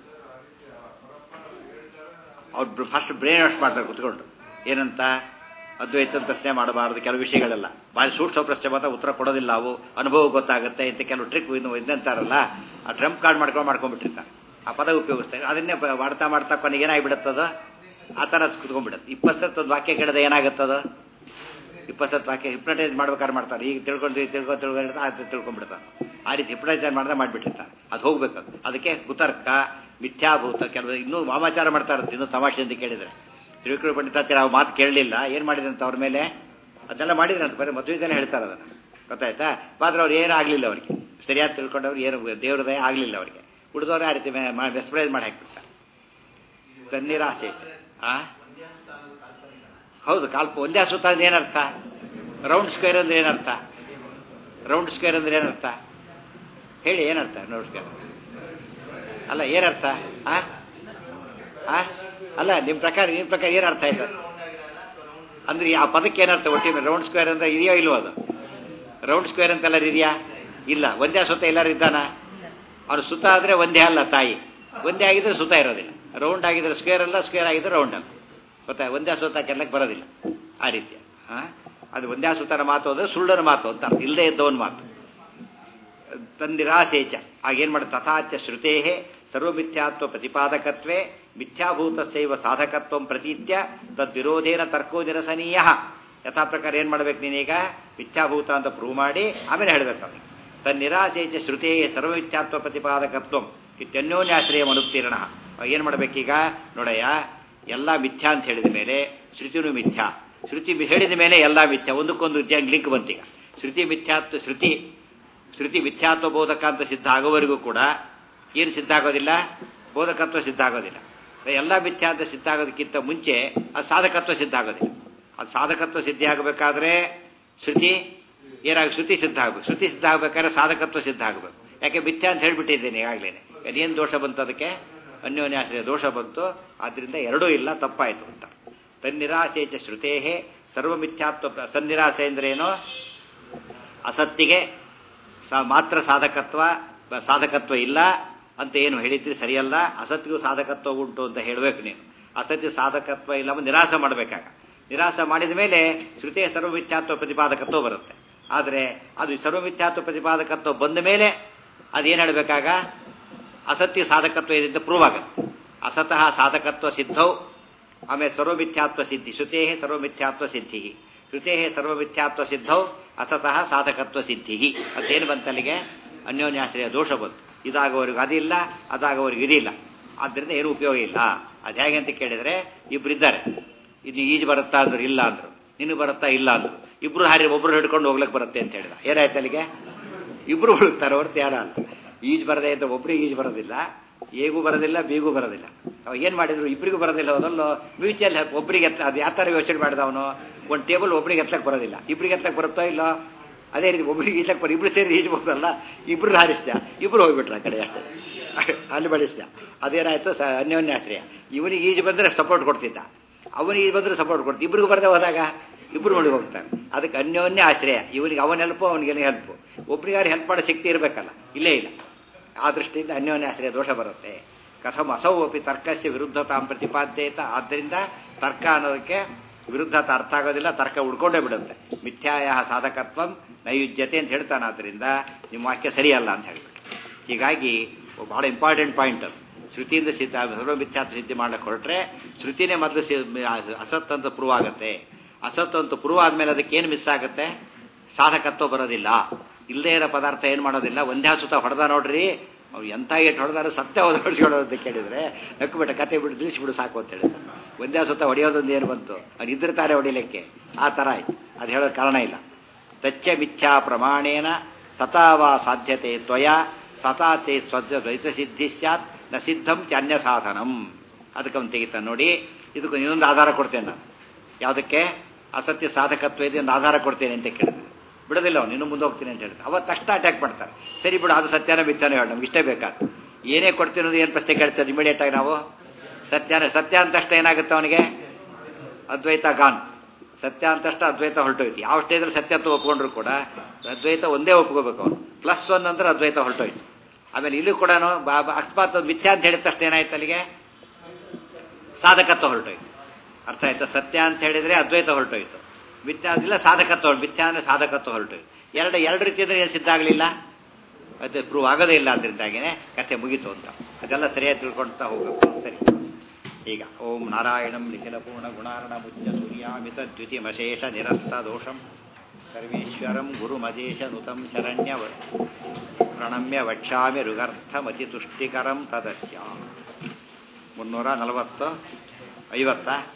ಅವ್ರು ಫಸ್ಟ್ ಬ್ರೈನ್ ವಾಶ್ ಮಾಡ್ತಾರೆ ಕುತ್ಕೊಂಡು ಏನಂತ ಅದ್ವೈತ ಪ್ರಶ್ನೆ ಮಾಡಬಾರದು ಕೆಲವು ವಿಷಯಗಳೆಲ್ಲ ಭಾಳ ಸೂಕ್ಷ್ಮ ಪ್ರಶ್ನೆ ಮಾತ್ರ ಉತ್ತರ ಕೊಡೋದಿಲ್ಲ ಅವು ಅನುಭವ ಗೊತ್ತಾಗುತ್ತೆ ಇಂಥ ಕೆಲವು ಟ್ರಿಕ್ ಇದು ಇದಂತಾರಲ್ಲ ಆ ಟ್ರಂಪ್ ಕಾರ್ಡ್ ಮಾಡ್ಕೊಂಡು ಮಾಡ್ಕೊಂಡ್ಬಿಟ್ಟಿರ್ತಾರೆ ಆ ಪದ ಉಪಯೋಗಿಸ್ತಾರೆ ಅದನ್ನೇ ಬ- ಮಾಡ್ತಾ ಮಾಡ್ತಾ ಕೊನೆಗೆ ಏನಾಗ್ಬಿಡುತ್ತದ ಆ ಥರ ಕುತ್ಕೊಂಡ್ಬಿಡುತ್ತೆ ಇಪ್ಪತ್ತು ಒಂದು ವಾಕ್ಯ ಕೇಳಿದ ಏನಾಗುತ್ತದ ಇಪ್ಪತ್ತು ವಾಕ್ಯ ಹಿಪ್ನಟೈಸ್ ಮಾಡ್ಬೇಕಾದ್ರೆ ಮಾಡ್ತಾರೆ ಈಗ ತಿಳ್ಕೊಂಡು ತಿಳ್ಕೊ ತಿಳ್ಕೊಂಡು ಅದು ತಿಳ್ಕೊಂಡ್ಬಿಡ್ತಾರೆ ಆ ರೀತಿ ಹಿಪ್ನಟೈಸ್ ಮಾಡ್ದೆ ಮಾಡಿಬಿಟ್ಟಿರ್ತಾರೆ ಅದು ಹೋಗ್ಬೇಕು ಅದು. ಅದಕ್ಕೆ ಕುತರ್ಕ ಮಿಥ್ಯಾಭೂತ ಕೆಲವು ಇನ್ನೂ ವಾಮಾಚಾರ ಮಾಡ್ತಾ ಇರುತ್ತೆ ಇನ್ನೂ ತಮಾಷೆ ಅಂತ ಕೇಳಿದರೆ ತಿರುಕರು ಪಂಡಿತಾಚಾರ್ಯ ಆ ಮಾತು ಕೇಳಲಿಲ್ಲ ಏನು ಮಾಡಿದಂತ ಅವ್ರ ಮೇಲೆ ಅದೆಲ್ಲ ಮಾಡಿದ್ರೆ ಅಂತ ಬರೀ ಮದುವೆದೆಲ್ಲ ಹೇಳ್ತಾರೆ ಅದನ್ನು ಗೊತ್ತಾಯ್ತಾ ಆದ್ರೆ ಅವ್ರು ಏನೂ ಆಗಲಿಲ್ಲ ಅವರಿಗೆ ಸರಿಯಾಗಿ ತಿಳ್ಕೊಂಡವ್ರು ಏನು ದೇವ್ರ ದಯ ಆಗಲಿಲ್ಲ ಅವರಿಗೆ ಉಳಿದವ್ರು ಆ ರೀತಿ ವೆಸ್ಪ್ರೈಸ್ ಮಾಡಿ ಹಾಕ್ಬಿಡ್ತಾರೆ ತಣ್ಣೀರಾಸೆ ಆ ಹೌದು ಕಾಲ್ಪ ಒಂದೇ ಸುತ್ತ ಅಂದ್ರೆ ಏನರ್ಥ ರೌಂಡ್ ಸ್ಕ್ವೇರ್ ಅಂದ್ರೆ ಏನರ್ಥ ರೌಂಡ್ ಸ್ಕ್ವೇರ್ ಅಂದ್ರೆ ಏನರ್ಥ ಹೇಳಿ ಏನರ್ಥ ರೌಂಡ್ ಸ್ಕ್ವೇರ್ ಅಲ್ಲ ಏನರ್ಥ ಆ ಆ? ಅಲ್ಲ ನಿಮ್ಮ ಪ್ರಕಾರ ನಿಮ್ಮ ಪ್ರಕಾರ ಏನರ್ಥ ಇದೆ ಅಂದ್ರೆ ಆ ಪದಕ್ಕೆ ಏನರ್ಥ ಒಟ್ಟಿನ ರೌಂಡ್ ಸ್ಕ್ವೇರ್ ಅಂದ್ರೆ ಇದೆಯೋ ಇಲ್ವೋ ಅದು ರೌಂಡ್ ಸ್ಕ್ವೇರ್ ಅಂತೆಲ್ಲರೂ ಇದೆಯಾ ಇಲ್ಲ ಒಂದೇ ಸುತ್ತ ಎಲ್ಲರೂ ಇದ್ದಾನ ಅವ್ರು ಸುತ್ತ ಆದರೆ ಒಂದೇ ಅಲ್ಲ ತಾಯಿ ಒಂದೇ ಆಗಿದ್ರೆ ಸುತ್ತ ಇರೋದಿಲ್ಲ ರೌಂಡ್ ಆಗಿದ್ರೆ ಸ್ಕ್ವೇರ್ ಅಲ್ಲ ಸ್ಕ್ವೇರ್ ಆಗಿದ್ರೆ ರೌಂಡ್ ಅಲ್ಲ ಗೊತ್ತಾ ಒಂದೇ ಸುತ್ತ ಕೆಲ್ಲಕ್ಕೆ ಬರೋದಿಲ್ಲ ಆ ರೀತಿ ಹಾಂ ಅದು ಒಂದೇ ಸುತ್ತನ ಮಾತು ಅಂದರೆ ಸುಳ್ಳನ ಮಾತು ಅಂತ ಅರ್ಥ. ಇಲ್ಲದೇ ಇದ್ದವನ ಮಾತು ತಂದಿರಾಸೇಚ ಆಗೇನು ಮಾಡಿ ತಥಾಚ ಶ್ರುತೇ ಸರ್ವಮಿಥ್ಯಾತ್ವ ಪ್ರತಿಪಾದಕತ್ವೇ ಮಿಥ್ಯಾಭೂತಸ್ಯೈವ ಸಾಧಕತ್ವ ಪ್ರತೀತ್ಯ ತದ್ವಿರೋಧೇನ ತರ್ಕೋ ನಿರಸನೀಯ ಯಥಾ ಪ್ರಕಾರ ಏನು ಮಾಡ್ಬೇಕು ನೀನೀಗ ಮಿಥ್ಯಾಭೂತ ಅಂತ ಪ್ರೂವ್ ಮಾಡಿ ಆಮೇಲೆ ಹೇಳಬೇಕು ಅವನಿಗೆ ತನ್ನಿರಾಸೇಚ ಶ್ರುತೇ ಸರ್ವಮಿಥ್ಯಾತ್ವ ಪ್ರತಿಪಾದಕತ್ವ ಇತ್ಯನ್ಯೋನ್ಯಾಶ್ರಯ ಮನುತ್ತೀರ್ಣ ಏನು ಮಾಡ್ಬೇಕೀಗ ನೋಡಯ್ಯ ಎಲ್ಲ ಮಿಥ್ಯಾ ಅಂತ ಹೇಳಿದ ಮೇಲೆ ಶ್ರುತಿನೂ ಮಿಥ್ಯಾ ಶ್ರುತಿ ಹೇಳಿದ ಮೇಲೆ ಎಲ್ಲ ಮಿಥ್ಯಾ ಒಂದಕ್ಕೊಂದು ಲಿಂಕ್ ಬಂತೀಗ ಶ್ರುತಿ ಮಿಥ್ಯಾತ್ವ ಶ್ರುತಿ ಶ್ರುತಿ ಮಿಥ್ಯಾತ್ವ ಬೋಧಕ ಅಂತ ಸಿದ್ಧ ಆಗೋವರೆಗೂ ಕೂಡ ಏನು ಸಿದ್ಧ ಆಗೋದಿಲ್ಲ ಬೋಧಕತ್ವ ಸಿದ್ಧ ಆಗೋದಿಲ್ಲ ಎಲ್ಲ ಮಿಥ್ಯಾ ಅಂತ ಸಿದ್ಧ ಆಗೋದಕ್ಕಿಂತ ಮುಂಚೆ ಅದು ಸಾಧಕತ್ವ ಸಿದ್ಧ ಆಗೋದಿಲ್ಲ ಅದು ಸಾಧಕತ್ವ ಸಿದ್ಧಿ ಆಗಬೇಕಾದ್ರೆ ಶ್ರುತಿ ಏನಾಗ ಶ್ರುತಿ ಸಿದ್ಧ ಆಗಬೇಕು ಶ್ರುತಿ ಸಿದ್ಧ ಆಗಬೇಕಾದ್ರೆ ಸಾಧಕತ್ವ ಸಿದ್ಧ ಆಗಬೇಕು ಯಾಕೆ ಮಿಥ್ಯಾ ಅಂತ ಹೇಳ್ಬಿಟ್ಟಿದ್ದೇನೆ ಈಗಾಗಲೇ ಅದೇನು ದೋಷ ಬಂತು ಅದಕ್ಕೆ ಅನ್ಯೋನ್ಯಾಶ್ರಯ ದೋಷ ಬಂತು ಆದ್ದರಿಂದ ಎರಡೂ ಇಲ್ಲ ತಪ್ಪಾಯಿತು ಅಂತ ತನ್ನಿರಾಸೇಚ ಶ್ರುತೇ ಸರ್ವಮಿಥ್ಯಾತ್ವ ಸನ್ನಿರಾಸೆ ಅಂದ್ರೇನು ಅಸತ್ತಿಗೆ ಸ ಮಾತ್ರ ಸಾಧಕತ್ವ ಸಾಧಕತ್ವ ಇಲ್ಲ ಅಂತ ಏನು ಹೇಳಿದ್ರಿ ಸರಿಯಲ್ಲ ಅಸತ್ತಿಗೂ ಸಾಧಕತ್ವ ಉಂಟು ಅಂತ ಹೇಳಬೇಕು ನೀನು ಅಸತ್ಯ ಸಾಧಕತ್ವ ಇಲ್ಲ ಅಂತ ನಿರಾಸ ಮಾಡಬೇಕಾಗ ನಿರಾಸ ಮಾಡಿದ ಮೇಲೆ ಶ್ರುತಿಯ ಸರ್ವಮಿಥ್ಯಾತ್ವ ಪ್ರತಿಪಾದಕತ್ವ ಬರುತ್ತೆ ಆದರೆ ಅದು ಸರ್ವಮಿಥ್ಯಾತ್ವ ಪ್ರತಿಪಾದಕತ್ವ ಬಂದ ಮೇಲೆ ಅದೇನು ಹೇಳಬೇಕಾಗ ಅಸತ್ಯ ಸಾಧಕತ್ವ ಇದೆ ಅಂತ ಪ್ರೂವ್ ಆಗುತ್ತೆ ಅಸತಃ ಸಾಧಕತ್ವ ಸಿದ್ಧೌ ಆಮೇಲೆ ಸರ್ವಮಿಥ್ಯಾತ್ವ ಸಿದ್ಧಿ ಶ್ರುತೇ ಸರ್ವಮಿಥ್ಯಾತ್ವ ಸಿದ್ಧಿ ಶ್ರುತೇ ಸರ್ವಮಿಥ್ಯಾತ್ವ ಸಿದ್ಧೌ ಅಸತಃ ಸಾಧಕತ್ವ ಸಿದ್ಧಿ ಅದೇನು ಬಂತಲ್ಲಿಗೆ ಅನ್ಯೋನ್ಯಾಶ್ರಯ ದೋಷ ಬಂತು ಇದಾಗೋವರೆಗೂ ಅದಿಲ್ಲ ಅದಾಗೋವರೆಗೂ ಇದಿಲ್ಲ ಆದ್ದರಿಂದ ಏನು ಉಪಯೋಗ ಇಲ್ಲ ಅದು ಹೇಗೆ ಅಂತ ಕೇಳಿದರೆ ಇಬ್ಬರಿದ್ದಾರೆ ಇದು ಈಜು ಬರುತ್ತಾ ಅಂದ್ರು ಇಲ್ಲ ಅಂದರು ನಿನಗೆ ಬರುತ್ತಾ ಇಲ್ಲ ಅಂದರು ಇಬ್ರು ಹಾರಿ ಒಬ್ರು ಹಿಡ್ಕೊಂಡು ಹೋಗ್ಲಿಕ್ಕೆ ಬರುತ್ತೆ ಅಂತ ಹೇಳಿದ ಏನಾಯ್ತು ಅಲ್ಲಿಗೆ ಇಬ್ರು ಹುಡುಕ್ತಾರೆ ಹೊರತು ಯಾರ ಅಲ್ಲ ಈಜು ಬರದೇ ಅಂತ ಒಬ್ರಿಗೆ ಈಜು ಬರೋದಿಲ್ಲ ಎಗೂ ಬರೋದಿಲ್ಲ ಬಿಗೂ ಬರೋದಿಲ್ಲ ಅವ ಏನು ಮಾಡಿದ್ರು ಇಬ್ಬರಿಗೂ ಬರೋದಿಲ್ಲ ಅದಲ್ಲೋ ಮ್ಯೂಚುವಲ್ ಹೆಲ್ಪ್ ಒಬ್ಬರಿಗೆ ಎತ್ತ ಅದು ಯಾವ ಥರ ಯೋಚನೆ ಮಾಡಿದ ಅವನು ಒಂದು ಟೇಬಲ್ ಒಬ್ರಿಗೆ ಎತ್ತಕ್ಕೆ ಬರೋದಿಲ್ಲ ಇಬ್ಬರಿಗೆ ಎತ್ತಕ್ಕೆ ಬರುತ್ತೋ ಇಲ್ಲೋ ಅದೇ ರೀತಿ ಒಬ್ರಿಗೆ ಈಜಕ್ಕೆ ಬರೋ ಇಬ್ರು ಸೇರಿ ಈಜ್ಬೋದಲ್ಲ ಇಬ್ರು ಹಾರಿಸ್ದ ಇಬ್ರು ಹೋಗ್ಬಿಟ್ರು ಆ ಕಡೆ ಅಷ್ಟೇ ಅಲ್ಲಿ ಬಳಸ್ದ ಅದೇನಾಯ್ತು ಸ ಅನ್ಯೋನ್ಯಾಶ್ರಯ ಇವನಿಗೆ ಈಜು ಬಂದರೆ ಸಪೋರ್ಟ್ ಕೊಡ್ತಿದ್ದ ಅವನಿಗೆ ಈಜು ಬಂದರೆ ಸಪೋರ್ಟ್ ಕೊಡ್ತಿದ್ದ ಇಬ್ರಿಗೆ ಬರದೆ ಹೋದಾಗ ಇಬ್ರು ನೋಡಿ ಹೋಗ್ತಾರೆ ಅದಕ್ಕೆ ಅನ್ಯೋನ್ಯ ಆಶ್ರಯ ಇವನಿಗೆ ಅವನ ಹೆಲ್ಪು ಅವನಿಗೆ ಹೆಲ್ಪು ಒಬ್ರಿಗಾರು ಹೆಲ್ಪ್ ಮಾಡೋ ಶಕ್ತಿ ಇರಬೇಕಲ್ಲ ಇಲ್ಲೇ ಇಲ್ಲ ಆ ದೃಷ್ಟಿಯಿಂದ ಅನ್ಯೋನ್ಯಾಶ್ರಯ ದೋಷ ಬರುತ್ತೆ ಕಥಂ ಅಸೌ ಅಪಿ ತರ್ಕಸ್ಯ ವಿರುದ್ಧತಾಂ ಪ್ರತಿಪಾದ್ಯತ ಆದ್ದರಿಂದ ತರ್ಕ ಅನ್ನೋದಕ್ಕೆ ವಿರುದ್ಧತ ಅರ್ಥ ಆಗೋದಿಲ್ಲ ತರ್ಕ ಉಡ್ಕೊಂಡೇ ಬಿಡುತ್ತೆ ಮಿಥ್ಯಾಯ ಸಾಧಕತ್ವಂ ನೈಯುಜ್ಯತೆ ಅಂತ ಹೇಳ್ತಾನೆ ಆದ್ದರಿಂದ ನಿಮ್ಮ ವಾಕ್ಯ ಸರಿಯಲ್ಲ ಅಂತ ಹೇಳ್ಬಿಟ್ಟು ಹೀಗಾಗಿ ಬಹಳ ಇಂಪಾರ್ಟೆಂಟ್ ಪಾಯಿಂಟ್ ಅದು ಶ್ರುತಿಯಿಂದ ಸಿದ್ಧ ಸರ್ವ ಮಿಥ್ಯಾತ್ವ ಸಿದ್ಧಿ ಮಾಡಕ್ಕೆ ಹೊರಟ್ರೆ ಶ್ರುತಿನೇ ಮೊದಲು ಸಿ ಅಸತ್ ಅಂತ ಪ್ರೂವ್ ಆಗುತ್ತೆ ಅಸತ್ ಅಂತ ಪ್ರೂವ್ ಆದಮೇಲೆ ಅದಕ್ಕೆ ಏನು ಮಿಸ್ ಆಗುತ್ತೆ ಸಾಧಕತ್ವ ಬರೋದಿಲ್ಲ ಇಲ್ಲದೇ ಇರೋ ಪದಾರ್ಥ ಏನು ಮಾಡೋದಿಲ್ಲ ಒಂದೇ ಸುತ್ತ ಹೊಡೆದ ನೋಡ್ರಿ ಅವ್ರು ಎಂಥ ಏಟು ಹೊಡೆದಾರು ಸತ್ಯ ಹೊಡೆಸ್ಕೊಳ್ಳೋದು ಅಂತ ಕೇಳಿದರೆ ನಕ್ಕುಬಿಟ್ಟ ಕತೆ ಬಿಟ್ಟು ತಿಳಿಸ್ಬಿಡು ಸಾಕು ಅಂತ ಹೇಳಿದ ಒಂದೇ ಸುತ್ತ ಹೊಡೆಯೋದೊಂದು ಏನು ಬಂತು ಅವ್ನು ಇದ್ದಿರ್ತಾರೆ ಹೊಡಿಲಿಕ್ಕೆ ಆ ಥರ ಆಯ್ತು ಅದು ಹೇಳೋದು ಕಾರಣ ಇಲ್ಲ ತಚ್ಚ ಮಿಥ್ಯಾ ಪ್ರಮಾಣೇನ ಸತಾವಾ ಸಾಧ್ಯತೆ ತ್ವಯ ಸತಾತೆ ಸ್ವದ್ಯ ದ್ವೈತ ಸಿದ್ಧಿ ಸ್ಯಾತ್ ನ ಸಿದ್ಧಂ ಚಾನ್ಯ ಸಾಧನಂ ಅದಕ್ಕೆ ಅವ್ನು ತೆಗಿತಾನೆ ನೋಡಿ ಇದಕ್ಕೆ ಇನ್ನೊಂದು ಆಧಾರ ಕೊಡ್ತೇನೆ ನಾನು ಯಾವುದಕ್ಕೆ ಅಸತ್ಯ ಸಾಧಕತ್ವ ಇದೆ ಒಂದು ಆಧಾರ ಕೊಡ್ತೇನೆ ಅಂತ ಕೇಳಿದೆ ಬಿಡೋದಿಲ್ಲ ಅವ್ನು ಇನ್ನೂ ಮುಂದೆ ಹೋಗ್ತೀನಿ ಅಂತ ಹೇಳ್ತಾರೆ ಅವತ್ತು ತಕ್ಷಣ ಅಟ್ಯಾಕ್ ಮಾಡ್ತಾರೆ ಸರಿ ಬಿಡು ಅದು ಸತ್ಯನ ಮಿಥ್ಯಾನ ಹೇಳಿ ನಮ್ಗೆ ಇಷ್ಟೇ ಬೇಕಾದ ಏನೇ ಕೊಡ್ತೀನಿ ಅನ್ನೋದು ಏನು ಪ್ರಶ್ನೆ ಕೇಳ್ತಾರೆ ಇಮಿಡಿಯೇಟ್ ಆಗಿ ನಾವು ಸತ್ಯನ ಸತ್ಯ ಅಂತಷ್ಟು ಏನಾಗುತ್ತೆ ಅವನಿಗೆ ಅದ್ವೈತ ಗಾನ್ ಸತ್ಯ ಅಂತಷ್ಟು ಅದ್ವೈತ ಹೊರಟೋಯ್ತು ಯಾವ ಸ್ಟೇಜಲ್ಲಿ ಸತ್ಯತ್ವ ಒಪ್ಕೊಂಡ್ರು ಕೂಡ ಅದ್ವೈತ ಒಂದೇ ಒಪ್ಕೋಬೇಕು ಅವನು ಪ್ಲಸ್ ಒನ್ ಅಂದ್ರೆ ಅದ್ವೈತ ಹೊರಟೋಯ್ತು ಆಮೇಲೆ ಇಲ್ಲೂ ಕೂಡ ಅಕಸ್ಮಾತ್ ಮಿಥ್ಯಾ ಅಂತ ಹೇಳಿದ ತಕ್ಷಣ ಏನಾಯ್ತು ಅಲ್ಲಿಗೆ ಸಾಧಕತ್ವ ಹೊರಟೋಯ್ತು ಅರ್ಥ ಆಯ್ತಾ ಸತ್ಯ ಅಂತ ಹೇಳಿದ್ರೆ ಅದ್ವೈತ ಹೊರಟೋಯ್ತು ಮಿಥ್ಯಾ ಇಲ್ಲ ಸಾಧಕತ್ವ ಹೊರಟು ಮಿಥ್ಯಾ ಅಂದರೆ ಸಾಧಕತ್ವ ಹೊರಟು ಎರಡು ಎರಡು ರೀತಿ ಅಂದರೆ ಏನು ಸಿದ್ಧ ಆಗಲಿಲ್ಲ ಅದು ಪ್ರೂವ್ ಆಗೋದೇ ಇಲ್ಲ ಅದರಿಂದಾಗಿನೇ ಕಥೆ ಮುಗೀತು ಅಂತ ಅದೆಲ್ಲ ಸರಿಯಾಗಿ ತಿಳ್ಕೊಳ್ತಾ ಹೋಗಬೇಕು ಸರಿ ಈಗ ಓಂ ನಾರಾಯಣಂ ನಿಖಿಲ ಪೂರ್ಣ ಗುಣಾರ್ಣ ಮುಚ್ಚ ಸೂರ್ಯಾಮಿತ ದ್ಯುತಿಮಶೇಷ ನಿರಸ್ತ ದೋಷಂ ಸರ್ವೇಶ್ವರಂ ಗುರುಮಜೇಶ ನುತಂ ಶರಣ್ಯ ಪ್ರಣಮ್ಯ ವಕ್ಷ್ಯಾಮಿ ಋಗರ್ಥಮತಿ ತುಷ್ಟಿಕರಂ ತದಸ್ಯ ಮುನ್ನೂರ ನಲವತ್ತು ಐವತ್ತಾ